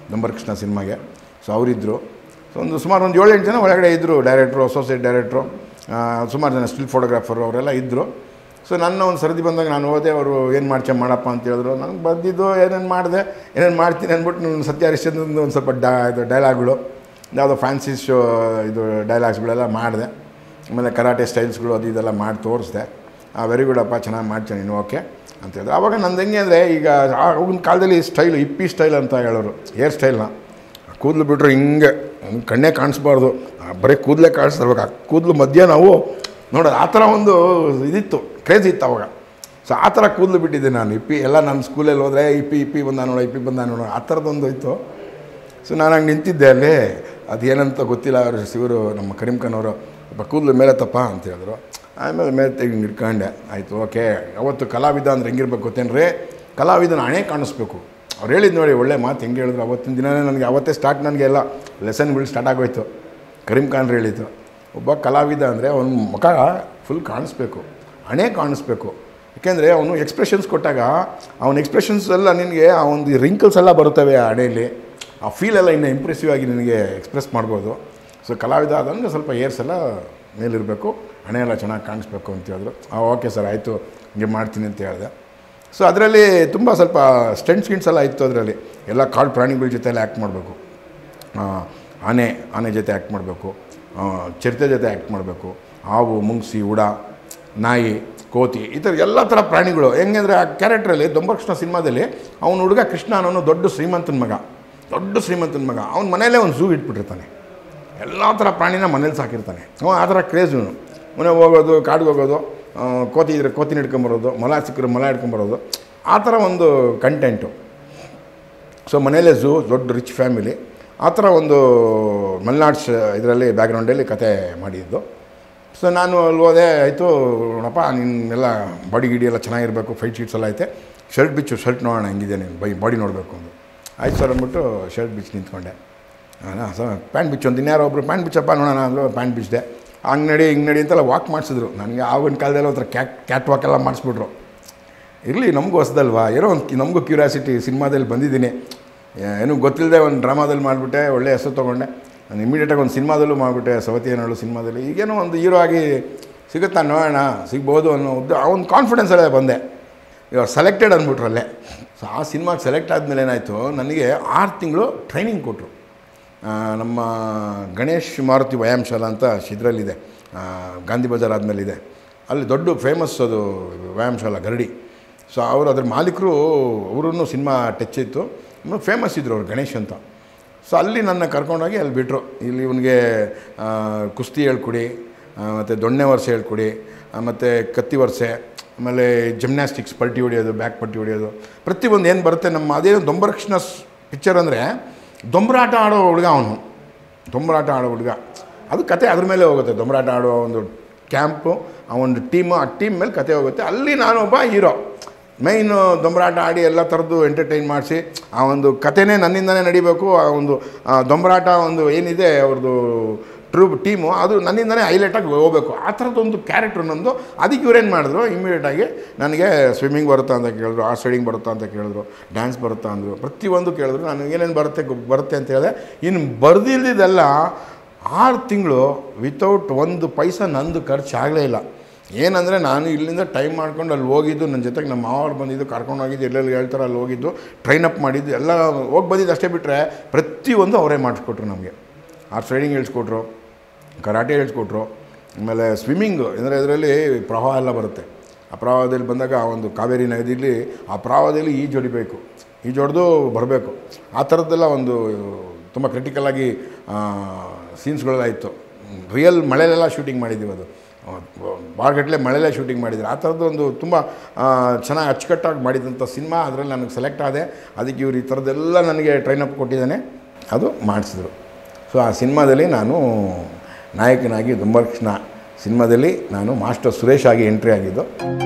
ನಂಬರ್ ಕೃಷ್ಣ ಸಿನಿಮಾಗೆ ಸೊ ಅವರಿದ್ದರು ಸೊ ಒಂದು ಸುಮಾರು ಒಂದು ಏಳೆಂಟು ಜನ ಒಳಗಡೆ ಇದ್ದರು ಡೈರೆಕ್ಟ್ರು ಅಸೋಸಿಯೇಟ್ ಡೈರೆಕ್ಟ್ರು ಸುಮಾರು ಜನ ಸ್ಟಿಲ್ ಫೋಟೋಗ್ರಾಫರು ಅವರೆಲ್ಲ ಇದ್ದರು ಸೊ ನನ್ನ ಒಂದು ಸರದಿ ಬಂದಾಗ ನಾನು ಹೋದೆ ಅವರು ಏನು ಮಾಡ್ಚೆ ಮಾಡಪ್ಪ ಅಂತ ಹೇಳಿದ್ರು ನನಗೆ ಬಂದಿದ್ದು ಏನೇನು ಮಾಡಿದೆ ಏನೇನು ಮಾಡ್ತೀನಿ ಅಂದ್ಬಿಟ್ಟು ನನ್ನ ಸತ್ಯ ಹರಿಶ್ಚಂದ್ರದ್ದು ಒಂದು ಸ್ವಲ್ಪ ಡಾ ಇದು ಡೈಲಾಗ್ಗಳು ಯಾವುದೋ ಫ್ಯಾನ್ಸಿ ಶೋ ಇದು ಡೈಲಾಗ್ಸ್ಗಳೆಲ್ಲ ಮಾಡಿದೆ ಆಮೇಲೆ ಕರಾಟೆ ಸ್ಟೈಲ್ಸ್ಗಳು ಅದು ಇದೆಲ್ಲ ಮಾಡಿ ತೋರಿಸ್ದೆ ವೆರಿ ಗುಡ್ ಅಪ್ಪ ಚೆನ್ನಾಗಿ ಮಾಡ್ತೀನಿ ನೀನು ಓಕೆ ಅಂತ ಹೇಳಿದ್ರು ಆವಾಗ ನಂದು ಹೆಂಗೆ ಅಂದರೆ ಈಗ ಆಗಿನ ಕಾಲದಲ್ಲಿ ಸ್ಟೈಲು ಇಪ್ಪಿ ಸ್ಟೈಲ್ ಅಂತ ಹೇಳೋರು ಹೇರ್ ಸ್ಟೈಲ್ನ ಕೂದಲು ಬಿಟ್ಟರೆ ಹಿಂಗೆ ಅವ್ನ್ ಕಣ್ಣೇ ಕಾಣಿಸ್ಬಾರ್ದು ಆ, ಬರೀ ಕೂದಲೇ ಕಾಣಿಸ್ತಿರ್ಬೇಕು ಆ ಕೂದಲು ಮಧ್ಯ ನಾವು ನೋಡೋದು ಆ ಥರ ಒಂದು ಇದಿತ್ತು ಕ್ರೇಜ್ ಇತ್ತು ಅವಾಗ ಸೊ ಆ ಥರ ಕೂದಲು ಬಿಟ್ಟಿದ್ದೆ ನಾನು ಇಪ್ಪಿ ಎಲ್ಲ ನನ್ನ ಸ್ಕೂಲಲ್ಲಿ ಹೋದರೆ ಇಪ್ಪಿ ಇಪ್ಪಿ ಬಂದ ನೋಡೋ ಇಪ್ಪಿ ಬಂದ ನೋಡೋ ಆ ಥರದ್ದೊಂದು ಇತ್ತು ಸೊ ನಾನು ಹಂಗೆ ನಿಂತಿದ್ದೆ ಅಲ್ಲಿ ಅದೇನಂತ ಗೊತ್ತಿಲ್ಲ ಅವರು ಶಿವರು ನಮ್ಮ ಕರೀಂ ಖಾನ್ ಅವರು ಒಬ್ಬ ಕೂದಲು ಮೇಲೆ ತಪ್ಪ ಅಂತ ಹೇಳಿದ್ರು ಆಮೇಲೆ ಮೇಲೆ ತೆಗಿ ಇಟ್ಕೊಂಡೆ ಆಯಿತು ಓಕೆ ಅವತ್ತು ಕಲಾವಿದ ಅಂದ್ರೆ ಹೆಂಗಿರ್ಬೇಕು ಗೊತ್ತೇನ್ರಿ ಕಲಾವಿದನ ಹಣೆ ಕಾಣಿಸ್ಬೇಕು ಅವ್ರು ಹೇಳಿದ್ದು ನೋಡಿ ಒಳ್ಳೆ ಮಾತು ಹೆಂಗೆ ಹೇಳಿದ್ರು ಅವತ್ತಿನ ದಿನವೇ ನನಗೆ ಅವತ್ತೇ ಸ್ಟಾರ್ಟ್ ನನಗೆ ಎಲ್ಲ ಲೆಸನ್ಗಳು ಸ್ಟಾರ್ಟ್ ಆಗೋಯ್ತು ಕರೀಂ ಖಾನ್ರು ಹೇಳಿದ್ದು ಒಬ್ಬ ಕಲಾವಿದ ಅಂದರೆ ಅವನ ಮುಖ ಫುಲ್ ಕಾಣಿಸ್ಬೇಕು ಹಣೆ ಕಾಣಿಸ್ಬೇಕು ಯಾಕೆಂದರೆ ಅವನು ಎಕ್ಸ್ಪ್ರೆಷನ್ಸ್ ಕೊಟ್ಟಾಗ ಅವನ ಎಕ್ಸ್ಪ್ರೆಷನ್ಸ್ ಎಲ್ಲ ನಿನಗೆ ಆ ಒಂದು ರಿಂಕಲ್ಸ್ ಎಲ್ಲ ಬರುತ್ತವೆ ಆ ಹಣೆಯಲ್ಲಿ ಆ ಫೀಲ್ ಎಲ್ಲ ಇನ್ನೂ ಇಂಪ್ರೆಸಿವ್ ಆಗಿ ನಿನಗೆ ಎಕ್ಸ್ಪ್ರೆಸ್ ಮಾಡ್ಬೋದು ಸೊ ಕಲಾವಿದ ಆದಂಗೆ ಸ್ವಲ್ಪ ಏರ್ಸ್ ಎಲ್ಲ ಮೇಲಿರಬೇಕು ಹಣೆ ಎಲ್ಲ ಚೆನ್ನಾಗಿ ಕಾಣಿಸ್ಬೇಕು ಅಂತ ಹೇಳಿದ್ರು ಆ ಓಕೆ ಸರ್ ಆಯಿತು ಹಿಂಗೆ ಮಾಡ್ತೀನಿ ಅಂತ ಹೇಳಿದೆ ಸೊ ಅದರಲ್ಲಿ ತುಂಬ ಸ್ವಲ್ಪ ಸ್ಟೆಂಟ್ಸ್ ಗಿಂಟ್ಸ್ ಎಲ್ಲ ಇತ್ತು ಅದರಲ್ಲಿ ಎಲ್ಲ ಕಾಡು ಪ್ರಾಣಿಗಳ ಜೊತೆ ಎಲ್ಲ ಆ್ಯಕ್ಟ್ ಮಾಡಬೇಕು ಆನೆ ಆನೆ ಜೊತೆ ಆ್ಯಕ್ಟ್ ಮಾಡಬೇಕು ಚಿರತೆ ಜೊತೆ ಆ್ಯಕ್ಟ್ ಮಾಡಬೇಕು ಹಾವು ಮುಂಗ್ಸಿ ಉಡ ನಾಯಿ ಕೋತಿ ಈ ಥರ ಎಲ್ಲ ಥರ ಪ್ರಾಣಿಗಳು ಹೆಂಗಂದರೆ ಆ ಕ್ಯಾರೆಕ್ಟ್ರಲ್ಲಿ ದೊಂಬಕೃಷ್ಣ ಸಿನಿಮಾದಲ್ಲಿ ಅವನ ಹುಡುಗ ಕೃಷ್ಣ ಅನ್ನೋನು ದೊಡ್ಡ ಶ್ರೀಮಂತನ ಮಗ ದೊಡ್ಡ ಶ್ರೀಮಂತನ ಮಗ ಅವ್ನ ಮನೆಯಲ್ಲೇ ಒಂದು ಝೂ ಇಟ್ಬಿಟ್ಟಿರ್ತಾನೆ ಎಲ್ಲ ಥರ ಪ್ರಾಣಿನ ಮನೇಲಿ ಸಾಕಿರ್ತಾನೆ ಅವ ಆ ಥರ ಕ್ರೇಜ್ ಇವನು ಮನೆ ಹೋಗೋದು ಕಾಡಿಗೆ ಹೋಗೋದು ಆ, ಕೋತಿ ಇದ್ರೆ ಕೋತಿನ ಹಿಡ್ಕೊಂಬರೋದು ಮೊಲ ಸಿಕ್ಕರೆ ಮೊಲ ಹಿಡ್ಕೊಂಬರೋದು ಆ ಥರ ಒಂದು ಕಂಟೆಂಟು ಸೊ ಮನೇಲೇ ಝೂ ದೊಡ್ಡ ರಿಚ್ ಫ್ಯಾಮಿಲಿ ಆ ಥರ ಒಂದು ಮಲ್ನಾಡ್ಸ್ ಇದರಲ್ಲಿ ಬ್ಯಾಕ್ಗ್ರೌಂಡಲ್ಲಿ ಕತೆ ಮಾಡಿದ್ದು ಸೊ ನಾನು ಅಲ್ಲಿ ಹೋದೆ ಆಯಿತು ನೋಡಪ್ಪ ನಿನ್ನೆಲ್ಲ ಬಾಡಿ ಗಿಡಿ ಎಲ್ಲ ಚೆನ್ನಾಗಿರಬೇಕು ಫೈಟ್ ಶೀಟ್ಸ್ ಎಲ್ಲ ಐತೆ ಶರ್ಟ್ ಬಿಚ್ಚು ಶರ್ಟ್ ನೋಡೋಣ ಹೆಂಗಿದೆ ನೀನು ಬೈ ಬಾಡಿ ನೋಡಬೇಕು ಅಂದು ಆಯ್ತು ಸರ್ ಅಂದ್ಬಿಟ್ಟು ಶರ್ಟ್ ಬಿಚ್ಚಿ ನಿಂತ್ಕೊಂಡೆ ಹಾಂ ಸರ್ ಪ್ಯಾಂಟ್ ಬಿಚ್ಚು ಒಂದು ಇನ್ಯಾರೋ ಒಬ್ಬರು ಪ್ಯಾಂಟ್ ಬಿಚ್ಚಪ್ಪ ನೋಡೋಣ ಅಂದರು ಪ್ಯಾಂಟ್ ಬಿಚ್ಚಿದೆ ಹಂಗೆ ನಡಿ ಹಿಂಗೆ ನಡಿ ಅಂತೆಲ್ಲ ವಾಕ್ ಮಾಡಿಸಿದ್ರು ನನಗೆ ಆಗಿನ ಕಾಲದಲ್ಲಿ ಒಂಥರ ಕ್ಯಾಟ್ ಕ್ಯಾಟ್ ವಾಕ್ ಎಲ್ಲ ಮಾಡಿಸ್ಬಿಟ್ರು ಇರಲಿ ನಮಗೂ ಹೊಸದಲ್ವಾ ಏನೋ ಒಂದು ನಮಗೂ ಕ್ಯೂರಿಯಾಸಿಟಿ ಸಿನಿಮಾದಲ್ಲಿ ಬಂದಿದ್ದೀನಿ ಏನೂ ಗೊತ್ತಿಲ್ಲದೆ ಒಂದು ಡ್ರಾಮಾದಲ್ಲಿ ಮಾಡಿಬಿಟ್ಟೆ ಒಳ್ಳೆ ಹೆಸರು ತೊಗೊಂಡೆ ನಾನು ಇಮಿಡಿಯೇಟಾಗಿ ಒಂದು ಸಿನಿಮಾದಲ್ಲೂ ಮಾಡಿಬಿಟ್ಟೆ ಸವತಿ ಏನಾಳು ಸಿನಿಮಾದಲ್ಲಿ ಈಗೇನೋ ಒಂದು ಹೀರೋ ಆಗಿ ಸಿಗುತ್ತಾ ನೋಡೋಣ ಸಿಗ್ಬೋದು ಅನ್ನೋ ಉದ್ದ ಆ ಒಂದು ಕಾನ್ಫಿಡೆನ್ಸಲ್ಲೇ ಬಂದೆ ಇವಾಗ ಸೆಲೆಕ್ಟೆಡ್ ಅಂದ್ಬಿಟ್ರಲ್ಲೇ ಸೊ ಆ ಸಿನಿಮಾಗೆ ಸೆಲೆಕ್ಟ್ ಆದಮೇಲೆ ಏನಾಯಿತು ನನಗೆ ಆರು ತಿಂಗಳು ಟ್ರೈನಿಂಗ್ ಕೊಟ್ಟರು ಆ, ನಮ್ಮ ಗಣೇಶ್ ಮಾರುತಿ ವ್ಯಾಯಾಮ ಶಾಲಾ ಅಂತ ಶಿದ್ರಲ್ಲಿದೆ ಆ, ಗಾಂಧಿ ಬಜಾರ್ ಆದಮೇಲೆ ಇದೆ ಅಲ್ಲಿ ದೊಡ್ಡ ಫೇಮಸ್ ಅದು ವ್ಯಾಯಾಮ ಶಾಲಾ ಗರಡಿ ಸೊ ಅವರು ಅದ್ರ ಮಾಲೀಕರು ಅವರೂ ಸಿನಿಮಾ ಟಚ್ ಇತ್ತು ಫೇಮಸ್ ಇದ್ದರು ಅವ್ರು ಗಣೇಶ್ ಅಂತ ಸೊ ಅಲ್ಲಿ ನನ್ನ ಕರ್ಕೊಂಡೋಗಿ ಅಲ್ಲಿ ಬಿಟ್ಟರು ಇಲ್ಲಿ ಇವನಿಗೆ ಕುಸ್ತಿ ಹೇಳ್ಕೊಡಿ ಮತ್ತು ದೊಣ್ಣೆ ವರ್ಷೆ ಹೇಳ್ಕೊಡಿ ಮತ್ತು ಕತ್ತಿ ವರ್ಷೆ ಆಮೇಲೆ ಜಿಮ್ನಾಸ್ಟಿಕ್ಸ್ ಪಲ್ಟಿ ಹೊಡಿಯೋದು ಬ್ಯಾಕ್ ಪಲ್ಟಿ ಹೊಡಿಯೋದು ಪ್ರತಿಯೊಂದು ಏನು ಬರುತ್ತೆ ನಮ್ಮ ಅದೇ ದೊಂಬರಕೃಷ್ಣ ಪಿಕ್ಚರ್ ಅಂದರೆ ದೊಂಬರಾಟ ಆಡೋ ಹುಡುಗ ಅವನು ದೊಂಬರಾಟ ಆಡೋ ಹುಡುಗ ಅದು ಕತೆ ಅದ್ರ ಮೇಲೆ ಹೋಗುತ್ತೆ ದೊಂಬರಾಟ ಆಡೋ ಒಂದು ಕ್ಯಾಂಪು ಆ ಒಂದು ಟೀಮು ಆ ಟೀಮ್ ಮೇಲೆ ಕತೆ ಹೋಗುತ್ತೆ ಅಲ್ಲಿ ನಾನೊಬ್ಬ ಹೀರೋ ಮೈನು ದೊಂಬರಾಟ ಆಡಿ ಎಲ್ಲ ಥರದ್ದು ಎಂಟರ್ಟೈನ್ ಮಾಡಿಸಿ ಆ ಒಂದು ಕತೆನೇ ನನ್ನಿಂದನೇ ನಡಿಬೇಕು ಆ ಒಂದು ಆ ದೊಂಬರಾಟ ಒಂದು ಏನಿದೆ ಅವ್ರದ್ದು ಟ್ರೂಪ್ ಟೀಮು ಅದು ನನ್ನಿಂದನೇ ಹೈಲೈಟಾಗಿ ಹೋಗಬೇಕು ಆ ಥರದ್ದೊಂದು ಕ್ಯಾರೆಕ್ಟ್ರ್ ನಂದು ಅದಕ್ಕೆ ಇವ್ರೇನು ಮಾಡಿದ್ರು ಇಮಿಡಿಯೇಟಾಗಿ ನನಗೆ ಸ್ವಿಮ್ಮಿಂಗ್ ಬರುತ್ತಾ ಅಂತ ಕೇಳಿದ್ರು ಆ ಸ್ಟೈಡಿಂಗ್ ಬರುತ್ತಾ ಅಂತ ಕೇಳಿದ್ರು ಡ್ಯಾನ್ಸ್ ಬರುತ್ತಾ ಅಂದರು ಪ್ರತಿಯೊಂದು ಕೇಳಿದ್ರು ನಾನು ಏನೇನು ಬರುತ್ತೆ ಗೊ- ಬರುತ್ತೆ ಅಂತ ಹೇಳಿದೆ ಇನ್ನು ಬರ್ದಿಲ್ದಿದ್ದೆಲ್ಲ ಆರು ತಿಂಗಳು ವಿತೌಟ್ ಒಂದು ಪೈಸಾ ನಂದು ಖರ್ಚು ಆಗಲೇ ಇಲ್ಲ ಏನಂದರೆ ನಾನು ಇಲ್ಲಿಂದ ಟೈಮ್ ಮಾಡ್ಕೊಂಡು ಅಲ್ಲಿ ಹೋಗಿದ್ದು ನನ್ನ ಜೊತೆಗೆ ನಮ್ಮ ಮಾವರು ಬಂದಿದ್ದು ಕರ್ಕೊಂಡು ಹೋಗಿದ್ದು ಎಲ್ಲೆಲ್ಲಿ ಹೇಳ್ತಾರೆ ಅಲ್ಲಿ ಹೋಗಿದ್ದು ಟ್ರೈನ್ ಅಪ್ ಮಾಡಿದ್ದು ಎಲ್ಲ ಹೋಗಿ ಬಂದಿದ್ದು ಅಷ್ಟೇ ಬಿಟ್ಟರೆ ಪ್ರತಿಯೊಂದು ಅವರೇ ಮಾಡಿಸ್ಕೊಟ್ರು ನಮಗೆ ಆ ಟ್ರೈನಿಂಗ್ ಹೇಳ್ಸ್ಕೊಟ್ರು ಕರಾಟೆ ಹೇಳ್ಸ್ಕೊಟ್ರು ಆಮೇಲೆ ಸ್ವಿಮ್ಮಿಂಗು ಅಂದರೆ ಇದರಲ್ಲಿ ಪ್ರವಾಹ ಎಲ್ಲ ಬರುತ್ತೆ ಆ ಪ್ರವಾಹದಲ್ಲಿ ಬಂದಾಗ ಆ ಒಂದು ಕಾವೇರಿ ನದಿಯಲ್ಲಿ ಆ ಪ್ರವಾಹದಲ್ಲಿ ಈಜು ಹೊಡಿಬೇಕು ಈಜು ಹೊಡೆದು ಬರಬೇಕು ಆ ಥರದ್ದೆಲ್ಲ ಒಂದು ತುಂಬ ಕ್ರಿಟಿಕಲಾಗಿ ಸೀನ್ಸ್ಗಳೆಲ್ಲ ಇತ್ತು ರಿಯಲ್ ಮಳೆಲೆಲ್ಲ ಶೂಟಿಂಗ್ ಮಾಡಿದ್ದೀವಿ ಅದು ಬಾರ್ಗಟ್ಲೆ ಮಳೆಲೇ ಶೂಟಿಂಗ್ ಮಾಡಿದ್ರು ಆ ಥರದ್ದು ಒಂದು ತುಂಬ ಚೆನ್ನಾಗಿ ಅಚ್ಚುಕಟ್ಟಾಗಿ ಮಾಡಿದಂಥ ಸಿನಿಮಾ ಅದರಲ್ಲಿ ನನಗೆ ಸೆಲೆಕ್ಟ್ ಆದೆ ಅದಕ್ಕೆ ಇವ್ರು ಈ ಥರದ್ದೆಲ್ಲ ನನಗೆ ಟ್ರೈನ್ ಅಪ್ ಕೊಟ್ಟಿದ್ದಾನೆ ಅದು ಮಾಡಿಸಿದ್ರು ಸೊ ಆ ಸಿನಿಮಾದಲ್ಲಿ ನಾನು ನಾಯಕನಾಗಿ ದುಂಬರ್ಕೃಷ್ಣ ಸಿನಿಮಾದಲ್ಲಿ ನಾನು ಮಾಸ್ಟರ್ ಸುರೇಶ್ ಆಗಿ ಎಂಟ್ರಿ ಆಗಿದ್ದು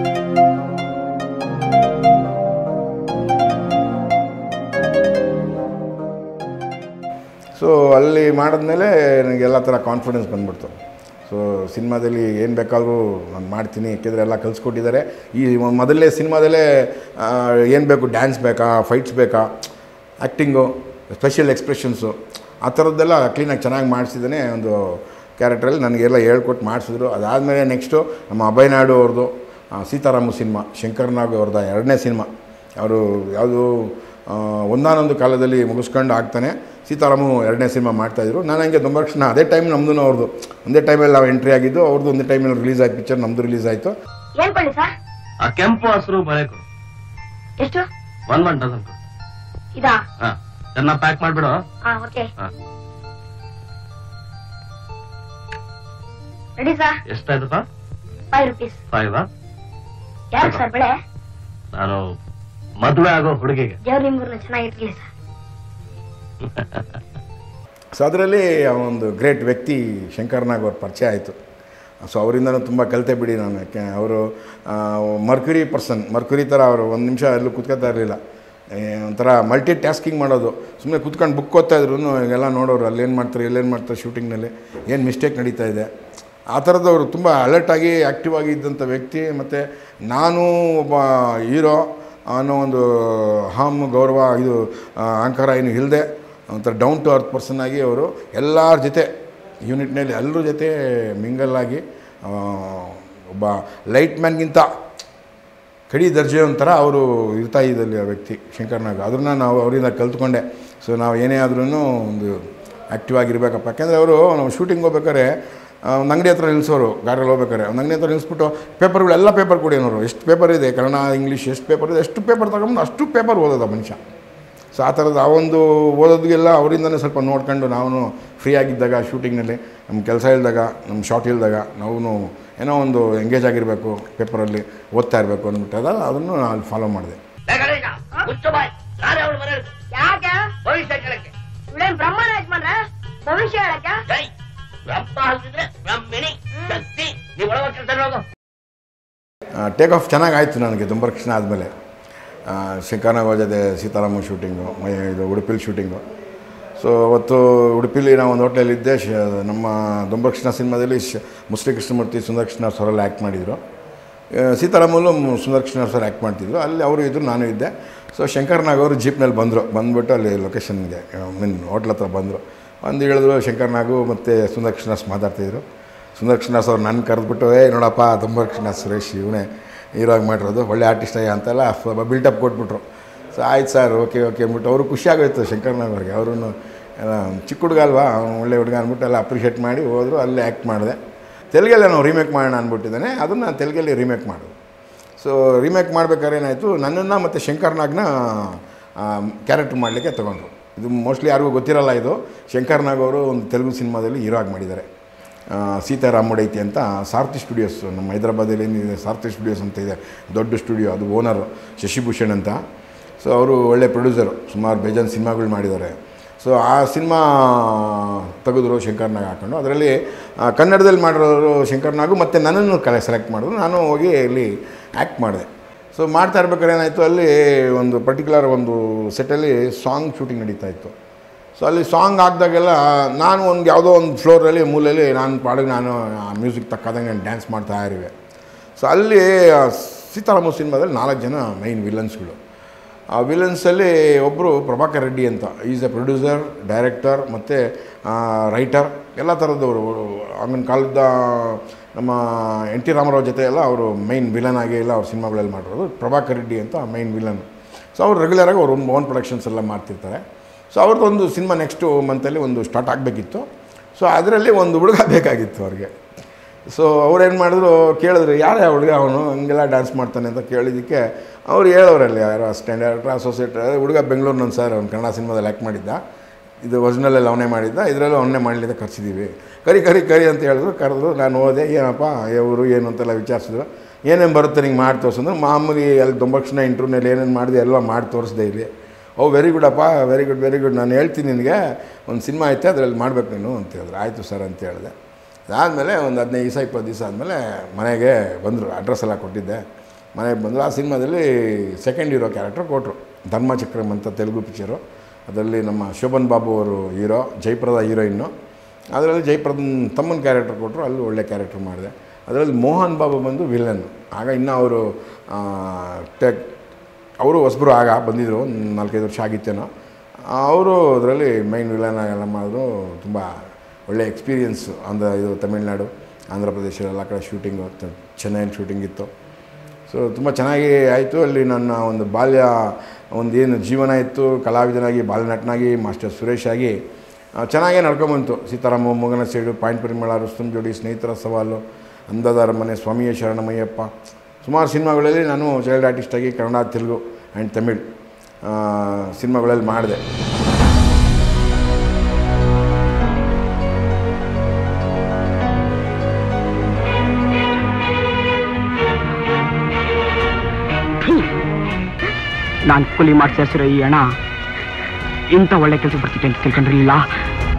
ಸೊ ಅಲ್ಲಿ ಮಾಡಿದ್ಮೇಲೆ ನನಗೆ ಎಲ್ಲ ಥರ ಕಾನ್ಫಿಡೆನ್ಸ್ ಬಂದ್ಬಿಡ್ತು ಸೊ ಸಿನಿಮಾದಲ್ಲಿ ಏನು ಬೇಕಾದರೂ ನಾನು ಮಾಡ್ತೀನಿ ಯಾಕೆಂದರೆ ಎಲ್ಲ ಕಲಿಸ್ಕೊಟ್ಟಿದ್ದಾರೆ ಈ ಮೊದಲನೇ ಸಿನಿಮಾದಲ್ಲೇ ಏನು ಬೇಕು ಡ್ಯಾನ್ಸ್ ಬೇಕಾ ಫೈಟ್ಸ್ ಬೇಕಾ ಆ್ಯಕ್ಟಿಂಗು ಸ್ಪೆಷಲ್ ಎಕ್ಸ್ಪ್ರೆಷನ್ಸು ಆ ಥರದ್ದೆಲ್ಲ ಕ್ಲೀನಾಗಿ ಚೆನ್ನಾಗಿ ಮಾಡಿಸಿದ್ದಾನೆ ಒಂದು ಕ್ಯಾರೆಕ್ಟ್ರಲ್ಲಿ ನನಗೆಲ್ಲ ಹೇಳ್ಕೊಟ್ಟು ಮಾಡಿಸಿದ್ರು ಅದಾದಮೇಲೆ ನೆಕ್ಸ್ಟು ನಮ್ಮ ಅಭಯ್ ನಾಯ್ಡು ಅವ್ರದ್ದು ಆ, ಸೀತಾರಾಮು ಸಿನಿಮಾ ಶಂಕರ್ ನಾಗ್ ಅವ್ರದ್ದು ಎರಡನೇ ಸಿನಿಮಾ ಅವರು ಯಾವುದು ಒಂದಾನೊಂದು ಕಾಲದಲ್ಲಿ ಮುಗಿಸ್ಕೊಂಡು ಆಗ್ತಾನೆ ಸೀತಾರಾಮು ಎರಡನೇ ಸಿನಿಮಾ ಮಾಡ್ತಾಯಿದ್ರು ನಾನು ಹಂಗೆ ದುಂಬರಕ್ಷಣ ಅದೇ ಟೈಮ್ ನಮ್ಮದು ಅವ್ರದ್ದು ಒಂದೇ ಟೈಮಲ್ಲಿ ನಾವು ಎಂಟ್ರಿ ಆಗಿದ್ದು ಅವ್ರದ್ದು ಒಂದೇ ಟೈಮಲ್ಲಿ ರಿಲೀಸ್ ಆಯ್ತು ಪಿಕ್ಚರ್ ನಮ್ಮದು ರಿಲೀಸ್ ಆಯಿತು ಏನ್ ಕೊಳ್ಳಿ ಸರ್ ಆ ಕೆಂಪು ಹಸಿರು ಬಳೆ ಕೊಡು ಎಷ್ಟು ಒನ್ ಒನ್ ಡಜನ್ ಕೊಡು ಇದಾ ಹಾ ಚೆನ್ನಾಗಿ ಪ್ಯಾಕ್ ಮಾಡ್ಬಿಡು ಹಾ ಓಕೆ ಹಾ ರೆಡಿ ಸರ್ ಎಷ್ಟಾಯ್ತಪ್ಪ ಫೈವ್ ರುಪೀಸ್ ಫೈವ್ ಯಾರು ಸರ್ ಬೆಳೆ ನಾನು ಮದುವೆ ಆಗೋ ಹುಡುಗಿಗೆ ದೇವ್ರ ನಿಮ್ಗೂರ್ನ ಚೆನ್ನಾಗಿರ್ಲಿ ಸರ್ ಸೊ ಅದರಲ್ಲಿ ಒಂದು ಗ್ರೇಟ್ ವ್ಯಕ್ತಿ ಶಂಕರ್ನಾಗ್ ಅವ್ರ ಪರಿಚಯ ಆಯಿತು ಸೊ ಅವರಿಂದನೂ ತುಂಬ ಕಲಿತೆ ಬಿಡಿ ನಾನು ಯಾಕೆ ಅವರು ಮರ್ಕ್ಯುರಿ ಪರ್ಸನ್ ಮರ್ಕ್ಯುರಿ ಥರ ಅವರು ಒಂದು ನಿಮಿಷ ಎಲ್ಲೂ ಕೂತ್ಕೊತಾ ಇರಲಿಲ್ಲ ಒಂಥರ ಮಲ್ಟಿ ಟಾಸ್ಕಿಂಗ್ ಮಾಡೋದು ಸುಮ್ಮನೆ ಕೂತ್ಕೊಂಡು ಬುಕ್ ಓದ್ತಾ ಇದ್ರು ಎಲ್ಲ ನೋಡೋರು ಅಲ್ಲೇನು ಮಾಡ್ತಾರೆ ಎಲ್ಲೇನು ಮಾಡ್ತಾರೆ ಶೂಟಿಂಗ್ನಲ್ಲಿ ಏನು ಮಿಸ್ಟೇಕ್ ನಡೀತಾ ಇದೆ ಆ ಥರದವರು ತುಂಬ ಅಲರ್ಟಾಗಿ ಆ್ಯಕ್ಟಿವ್ ಆಗಿ ಇದ್ದಂಥ ವ್ಯಕ್ತಿ ಮತ್ತು ನಾನು ಒಬ್ಬ ಹೀರೋ ಅನ್ನೋ ಒಂದು ಹಾಮ್ ಗೌರವ ಇದು ಆ, ಅಹಂಕಾರ ಏನು ಇಲ್ಲದೆ ಒಂಥರ ಡೌನ್ ಟು ಅರ್ತ್ ಪರ್ಸನ್ ಆಗಿ ಅವರು ಎಲ್ಲರ ಜೊತೆ ಯೂನಿಟ್ನಲ್ಲಿ ಎಲ್ಲರ ಜೊತೆ ಮಿಂಗಲ್ ಆಗಿ ಆ, ಒಬ್ಬ ಲೈಟ್ ಮ್ಯಾನ್ಗಿಂತ ಕಡಿ ದರ್ಜೆ ಒಂಥರ ಅವರು ಇರ್ತಾ ಇದ್ದಲ್ಲಿ ಆ ವ್ಯಕ್ತಿ ಶಂಕರ್ನಾಗ್ ಅದನ್ನು ನಾವು ಅವರಿಂದ ಕಲ್ತ್ಕೊಂಡೆ ಸೊ ನಾವು ಏನೇ ಆದ್ರೂ ಒಂದು ಆ್ಯಕ್ಟಿವ್ ಆಗಿರ್ಬೇಕಪ್ಪ ಯಾಕೆಂದರೆ ಅವರು ನಾವು ಶೂಟಿಂಗ್ ಹೋಗ್ಬೇಕಾದ್ರೆ ಆ, ಒಂದು ಅಂಗಡಿ ಹತ್ರ ನಿಲ್ಲಿಸೋರು ಗಾಡಿಯಲ್ಲಿ ಹೋಗ್ಬೇಕಾರೆ ಒಂದು ಅಂಗಡಿ ಹತ್ರ ನಿಲ್ಲಿಸ್ಬಿಟ್ಟು ಪೇಪರ್ಗಳೆಲ್ಲ ಪೇಪರ್ ಕೊಡಿ ಅನ್ನೋರು ಎಷ್ಟು ಪೇಪರ್ ಇದೆ ಕನ್ನಡ ಇಂಗ್ಲೀಷ್ ಎಷ್ಟು ಪೇಪರ್ ಇದೆ ಎಷ್ಟು ಪೇಪರ್ ತಗೊಂಡು ಅಷ್ಟು ಪೇಪರ್ ಓದೋದ ಮನುಷ್ಯ ಸೊ ಆ ಥರದ್ದು ಆ ಒಂದು ಓದೋದಕ್ಕೆಲ್ಲ ಅವರಿಂದನೇ ಸ್ವಲ್ಪ ನೋಡ್ಕೊಂಡು ನಾವು ಫ್ರೀ ಆಗಿದ್ದಾಗ ಶೂಟಿಂಗ್ನಲ್ಲಿ ನಮ್ಮ ಕೆಲಸ ಇಲ್ದಾಗ ನಮ್ಮ ಶಾರ್ಟ್ ಇಲ್ದಾಗ ನಾವು ಏನೋ ಒಂದು ಎಂಗೇಜ್ ಆಗಿರಬೇಕು ಪೇಪರಲ್ಲಿ ಓದ್ತಾ ಇರಬೇಕು ಅಂದ್ಬಿಟ್ಟಾಗ ಅದನ್ನು ಅಲ್ಲಿ ಫಾಲೋ ಮಾಡಿದೆ ಯಾಕೆ ಭವಿಷ್ಯ ಕೇಳಕ್ಕೆ ಇವಳೇನ್ ಬ್ರಹ್ಮನ ಯಜಮಾನ್ರ ಭವಿಷ್ಯ ಹೇಳಕ್ಕೆ ಜೈ ಬ್ರಹ್ಮ ಅಲ್ದಿದ್ರೆ ಬ್ರಹ್ಮಿಣಿ ಶಕ್ತಿ ನೀವು ಒಳಗೆ ಕೆಲಸ ಹೋಗು ಟೇಕ್ ಆಫ್ ಚೆನ್ನಾಗಾಯಿತು ನನಗೆ ದುಂಬರಕೃಷ್ಣ ಆದಮೇಲೆ ಶಂಕರನಾಗ್ ಜೊತೆ ಸೀತಾರಾಮ ಶೂಟಿಂಗು ಮೈ ಇದು ಉಡುಪಿಲಿ ಶೂಟಿಂಗು ಸೊ ಅವತ್ತು ಉಡುಪಿಲಿ ನಾವು ಒಂದು ಹೋಟ್ಲಲ್ಲಿದ್ದೆ ಶ ನಮ್ಮ ದುಂಬರಕೃಷ್ಣ ಸಿನಿಮಾದಲ್ಲಿ ಶ ಮುಸ್ಲಿ ಕೃಷ್ಣಮೂರ್ತಿ ಸುಂದರ ಕೃಷ್ಣ ಅವರೆಲ್ಲ ಆ್ಯಕ್ಟ್ ಮಾಡಿದರು ಸೀತಾರಾಮಲ್ಲೂ ಸುಂದರ ಕೃಷ್ಣ ಸರ್ ಆ್ಯಕ್ಟ್ ಮಾಡ್ತಿದ್ರು ಅಲ್ಲಿ ಅವರು ಇದ್ದರು ನಾನು ಇದ್ದೆ ಸೊ ಶಂಕರ್ನಾಗ್ ಅವರು ಜೀಪ್ನಲ್ಲಿ ಬಂದರು ಬಂದುಬಿಟ್ಟು ಅಲ್ಲಿ ಲೊಕೇಶನ್ಗೆ ಮೀನ್ ಹೋಟ್ಲ್ ಹತ್ರ ಬಂದರು ಬಂದು ಹೇಳಿದ್ರು ಶಂಕರ್ನಾಗು ಮತ್ತು ಸುಂದರ ಕೃಷ್ಣಸ್ ಮಾತಾಡ್ತಿದ್ರು ಸುಂದರ್ ಕೃಷ್ಣಸ್ ಅವ್ರು ನನ್ನ ಕರೆದ್ಬಿಟ್ಟು ಏ ನೋಡಪ್ಪ ದುಂಬರ್ ಕೃಷ್ಣ ಸುರೇಶ್ ಇವನೇ ಹೀರೋಗಿ ಮಾಡಿರೋದು ಒಳ್ಳೆ ಆರ್ಟಿಸ್ಟ್ ಅಯ್ಯ ಅಂತೆಲ್ಲ ಸ್ವಲ್ಪ ಬಿಲ್ಟಪ್ ಕೊಟ್ಬಿಟ್ರು ಸೊ ಆಯ್ತು ಸರ್ ಓಕೆ ಓಕೆ ಅಂದ್ಬಿಟ್ಟು ಅವರು ಖುಷಿ ಆಗೋಯ್ತು ಶಂಕರ್ನಾಗ್ ಅವ್ರಿಗೆ ಅವರು ಚಿಕ್ಕ ಹುಡುಗ ಅಲ್ವಾ ಅವ್ನು ಒಳ್ಳೆ ಹುಡುಗ ಅಂದ್ಬಿಟ್ಟು ಎಲ್ಲ ಅಪ್ರಿಷಿಯೇಟ್ ಮಾಡಿ ಹೋದರು ಅಲ್ಲೇ ಆ್ಯಕ್ಟ್ ಮಾಡಿದೆ ತೆಲುಗಲ್ಲೇ ನಾವು ರೀಮೇಕ್ ಮಾಡೋಣ ಅಂದ್ಬಿಟ್ಟಿದ್ದಾನೆ ಅದನ್ನು ನಾನು ತೆಲುಗಲ್ಲಿ ರೀಮೇಕ್ ಮಾಡೋದು ಸೊ ರೀಮೇಕ್ ಮಾಡ್ಬೇಕಾದ್ರೆ ಏನಾಯಿತು ನನ್ನನ್ನು ಮತ್ತು ಶಂಕರ್ನಾಗ್ನ ಕ್ಯಾರೆಕ್ಟರ್ ಮಾಡಲಿಕ್ಕೆ ತೊಗೊಂಡ್ರು ಇದು ಮೋಸ್ಟ್ಲಿ ಯಾರಿಗೂ ಗೊತ್ತಿರಲ್ಲ ಇದು ಶಂಕರ್ನಾಗ್ ಅವರು ಒಂದು ತೆಲುಗು ಸಿನಿಮಾದಲ್ಲಿ ಹೀರೋ ಆಗಿ ಮಾಡಿದ್ದಾರೆ ಆ, ಸೀತಾರಾಮುಡೈತಿ ಅಂತ ಸಾರ್ಥಿ ಸ್ಟುಡಿಯೋಸ್ ನಮ್ಮ ಹೈದ್ರಾಬಾದಲ್ಲಿ ಏನಿದೆ ಸಾರ್ಥಿ ಸ್ಟುಡಿಯೋಸ್ ಅಂತ ಇದೆ ದೊಡ್ಡ ಸ್ಟುಡಿಯೋ ಅದು ಓನರು ಶಶಿಭೂಷಣ್ ಅಂತ ಸೊ ಅವರು ಒಳ್ಳೆ ಪ್ರೊಡ್ಯೂಸರು ಸುಮಾರು ಬೇಜಾನ್ ಸಿನಿಮಾಗಳು ಮಾಡಿದ್ದಾರೆ ಸೊ ಆ ಸಿನಿಮಾ ತೆಗೆದ್ರು ಶಂಕರ್ನಾಗ್ ಹಾಕೊಂಡು ಅದರಲ್ಲಿ ಆ, ಕನ್ನಡದಲ್ಲಿ ಮಾಡಿರೋರು ಶಂಕರ್ನಾಗು ಮತ್ತು ನನ್ನನ್ನು ಕಲೆ ಸೆಲೆಕ್ಟ್ ಮಾಡಿದ್ರು ನಾನು ಹೋಗಿ ಇಲ್ಲಿ ಆ್ಯಕ್ಟ್ ಮಾಡಿದೆ ಸೊ ಮಾಡ್ತಾ ಇರ್ಬೇಕಾದ್ರೆ ಏನಾಯಿತು ಅಲ್ಲಿ ಒಂದು ಪರ್ಟಿಕ್ಯುಲರ್ ಒಂದು ಸೆಟ್ಟಲ್ಲಿ ಸಾಂಗ್ ಶೂಟಿಂಗ್ ನಡೀತಾ ಇತ್ತು ಸೊ ಅಲ್ಲಿ ಸಾಂಗ್ ಹಾಕ್ದಾಗೆಲ್ಲ ನಾನು ಒಂದು ಯಾವುದೋ ಒಂದು ಫ್ಲೋರಲ್ಲಿ ಮೂಲೆಯಲ್ಲಿ ನಾನು ಪಾಡಿಗೆ ನಾನು ಮ್ಯೂಸಿಕ್ ತಕ್ಕಾದಂಗೆ ನಾನು ಡ್ಯಾನ್ಸ್ ಮಾಡ್ತಾ ಇರುವೆ ಸೊ ಅಲ್ಲಿ ಆ ಸೀತಾರಾಮ ಸಿನಿಮಾದಲ್ಲಿ ನಾಲ್ಕು ಜನ ಮೈನ್ ವಿಲನ್ಸ್ಗಳು ಆ ವಿಲನ್ಸಲ್ಲಿ ಒಬ್ಬರು ಪ್ರಭಾಕರ್ ರೆಡ್ಡಿ ಅಂತ ಈಸ್ ಎ ಪ್ರೊಡ್ಯೂಸರ್ ಡೈರೆಕ್ಟರ್ ಮತ್ತು ರೈಟರ್ ಎಲ್ಲ ಥರದವರು ಆಗಿನ ಕಾಲದ ನಮ್ಮ ಎನ್ ಟಿ ರಾಮರಾವ್ ಜೊತೆ ಎಲ್ಲ ಅವರು ಮೈನ್ ವಿಲನ್ ಆಗಿ ಎಲ್ಲ ಅವ್ರ ಸಿನಿಮಾಗಳಲ್ಲಿ ಮಾಡಿರೋದು ಪ್ರಭಾಕರ್ ರೆಡ್ಡಿ ಅಂತ ಮೈನ್ ವಿಲನ್ ಸೊ ಅವ್ರು ರೆಗ್ಯುಲರಾಗಿ ಅವ್ರು ಒಂದು ಓನ್ ಪ್ರೊಡಕ್ಷನ್ಸ್ ಎಲ್ಲ ಮಾಡ್ತಿರ್ತಾರೆ ಸೊ ಅವ್ರದ್ದು ಒಂದು ಸಿನಿಮಾ ನೆಕ್ಸ್ಟು ಮಂತಲ್ಲಿ ಒಂದು ಸ್ಟಾರ್ಟ್ ಆಗಬೇಕಿತ್ತು ಸೊ ಅದರಲ್ಲಿ ಒಂದು ಹುಡುಗ ಬೇಕಾಗಿತ್ತು ಅವ್ರಿಗೆ ಸೊ ಅವ್ರೇನು ಮಾಡಿದ್ರು ಕೇಳಿದ್ರು ಯಾರೇ ಹುಡುಗ ಅವನು ಹಂಗೆಲ್ಲ ಡ್ಯಾನ್ಸ್ ಮಾಡ್ತಾನೆ ಅಂತ ಕೇಳಿದ್ದಕ್ಕೆ ಅವ್ರು ಹೇಳೋರಲ್ಲಿ ಯಾರೋ ಅಸಿಸ್ಟೆಂಟ್ ಡೈರೆಕ್ಟರ್ ಅಸೋಸಿಯೇಟ್ ಹುಡುಗ ಬೆಂಗಳೂರಿನ ಸರ್ ಅವ್ನು ಕನ್ನಡ ಸಿನಿಮಾದಲ್ಲಿ ಆ್ಯಕ್ಟ್ ಮಾಡಿದ್ದ ಇದು ಒರಿಜಿನಲಲ್ಲಿ ಅವನೇ ಮಾಡಿದ್ದ ಇದರಲ್ಲೂ ಅವನ್ನೇ ಮಾಡಲಿಕ್ಕೆ ಕರ್ಸಿದ್ದೀವಿ ಕರಿ ಕರಿ ಕರಿ ಅಂತ ಹೇಳಿದ್ರು ಕರೆದ್ರು ನಾನು ಹೋದೆ ಏನಪ್ಪ ಇವರು ಏನು ಅಂತೆಲ್ಲ ವಿಚಾರಿಸಿದ್ರು ಏನೇನು ಬರುತ್ತೆ ನಿಂಗೆ ಮಾಡಿ ತೋರಿಸಿದ್ರು ಮಾಮೂಲಿ ಅಲ್ಲಿ ತೊಂಬಕ್ಷಣ ಇಂಟ್ರ್ಯೂನಲ್ಲಿ ಏನೇನು ಮಾಡಿದೆ ಎಲ್ಲ ಮಾಡಿ ತೋರಿಸ್ದೆ ಇಲ್ಲಿ ಓ ವೆರಿ ಗುಡ್ ಅಪ್ಪ ವೆರಿ ಗುಡ್ ವೆರಿ ಗುಡ್ ನಾನು ಹೇಳ್ತೀನಿ ನಿನಗೆ ಒಂದು ಸಿನಿಮಾ ಐತೆ ಅದರಲ್ಲಿ ಮಾಡ್ಬೇಕು ನೀನು ಅಂತ ಹೇಳಿದ್ರು ಆಯಿತು ಸರ್ ಅಂತ ಹೇಳಿದೆ ಅದಾದಮೇಲೆ ಒಂದು ಹದಿನೈದು ದಿವಸ ಇಪ್ಪತ್ತು ದಿವಸ ಆದಮೇಲೆ ಮನೆಗೆ ಬಂದರು ಅಡ್ರೆಸ್ ಎಲ್ಲ ಕೊಟ್ಟಿದ್ದೆ ಮನೆಗೆ ಬಂದರು ಆ ಸಿನಿಮಾದಲ್ಲಿ ಸೆಕೆಂಡ್ ಹೀರೋ ಕ್ಯಾರೆಕ್ಟರ್ ಕೊಟ್ಟರು ಧರ್ಮಚಕ್ರಮ್ ಅಂತ ತೆಲುಗು ಪಿಕ್ಚರು ಅದರಲ್ಲಿ ನಮ್ಮ ಶೋಭನ್ ಬಾಬು ಅವರು ಹೀರೋ ಜಯಪ್ರದ ಹೀರೋಯಿನ್ನು ಅದರಲ್ಲಿ ಜಯಪ್ರದನ್ ತಮ್ಮನ ಕ್ಯಾರೆಕ್ಟರ್ ಕೊಟ್ಟರು ಅಲ್ಲಿ ಒಳ್ಳೆ ಕ್ಯಾರೆಕ್ಟರ್ ಮಾಡಿದೆ ಅದರಲ್ಲಿ ಮೋಹನ್ ಬಾಬು ಬಂದು ವಿಲನ್ ಆಗ ಇನ್ನೂ ಅವರು ಟೆಕ್ ಅವರು ಹೊಸಬರು ಆಗ ಬಂದಿದ್ದರು ಒಂದು ನಾಲ್ಕೈದು ವರ್ಷ ಆಗಿತ್ತೇನೋ ಅವರು ಅದರಲ್ಲಿ ಮೈನ್ ವಿಲನ್ ಎಲ್ಲ ಮಾಡಿದ್ರು ತುಂಬ ಒಳ್ಳೆ ಎಕ್ಸ್ಪೀರಿಯನ್ಸು ಆಂಧ್ರ ಇದು ತಮಿಳ್ನಾಡು ಆಂಧ್ರ ಪ್ರದೇಶ ಎಲ್ಲ ಕಡೆ ಶೂಟಿಂಗು ಚೆನ್ನೈಯಲ್ಲಿ ಶೂಟಿಂಗ್ ಇತ್ತು ಸೊ ತುಂಬ ಚೆನ್ನಾಗಿ ಆಯಿತು ಅಲ್ಲಿ ನನ್ನ ಒಂದು ಬಾಲ್ಯ ಒಂದು ಏನು ಜೀವನ ಇತ್ತು ಕಲಾವಿದನಾಗಿ ಬಾಲನಟನಾಗಿ ಮಾಸ್ಟರ್ ಸುರೇಶ್ ಆಗಿ ಆ, ಚೆನ್ನಾಗೇ ನಡ್ಕೊಂಬಂತು ಸೀತಾರಾಮ ಮೊಗನ ಸೈಡು ಪಾಯಿಂಟ್ ಪರಿಮಳ ರುಸ್ತುಂ ಜೋಡಿ ಸ್ನೇಹಿತರ ಸವಾಲು ಅಂದದಾರ ಮನೆ ಸ್ವಾಮಿಯ ಶರಣಮಯ್ಯಪ್ಪ ಸುಮಾರು ಸಿನಿಮಾಗಳಲ್ಲಿ ನಾನು ಚೈಲ್ಡ್ ಆರ್ಟಿಸ್ಟಾಗಿ ಕನ್ನಡ ತೆಲುಗು ಆ್ಯಂಡ್ ತಮಿಳ್ ಆ, ಸಿನಿಮಾಗಳಲ್ಲಿ ಮಾಡಿದೆ ನಾನು ಕೂಲಿ ಮಾಡಿ ಸೇರಿಸಿರೋ ಈ ಹಣ ಇಂಥ ಒಳ್ಳೆ ಕೆಲಸ ಬರ್ತಿದ್ದೆ ಅಂತ ತಿಳ್ಕೊಂಡಿರಲಿಲ್ಲ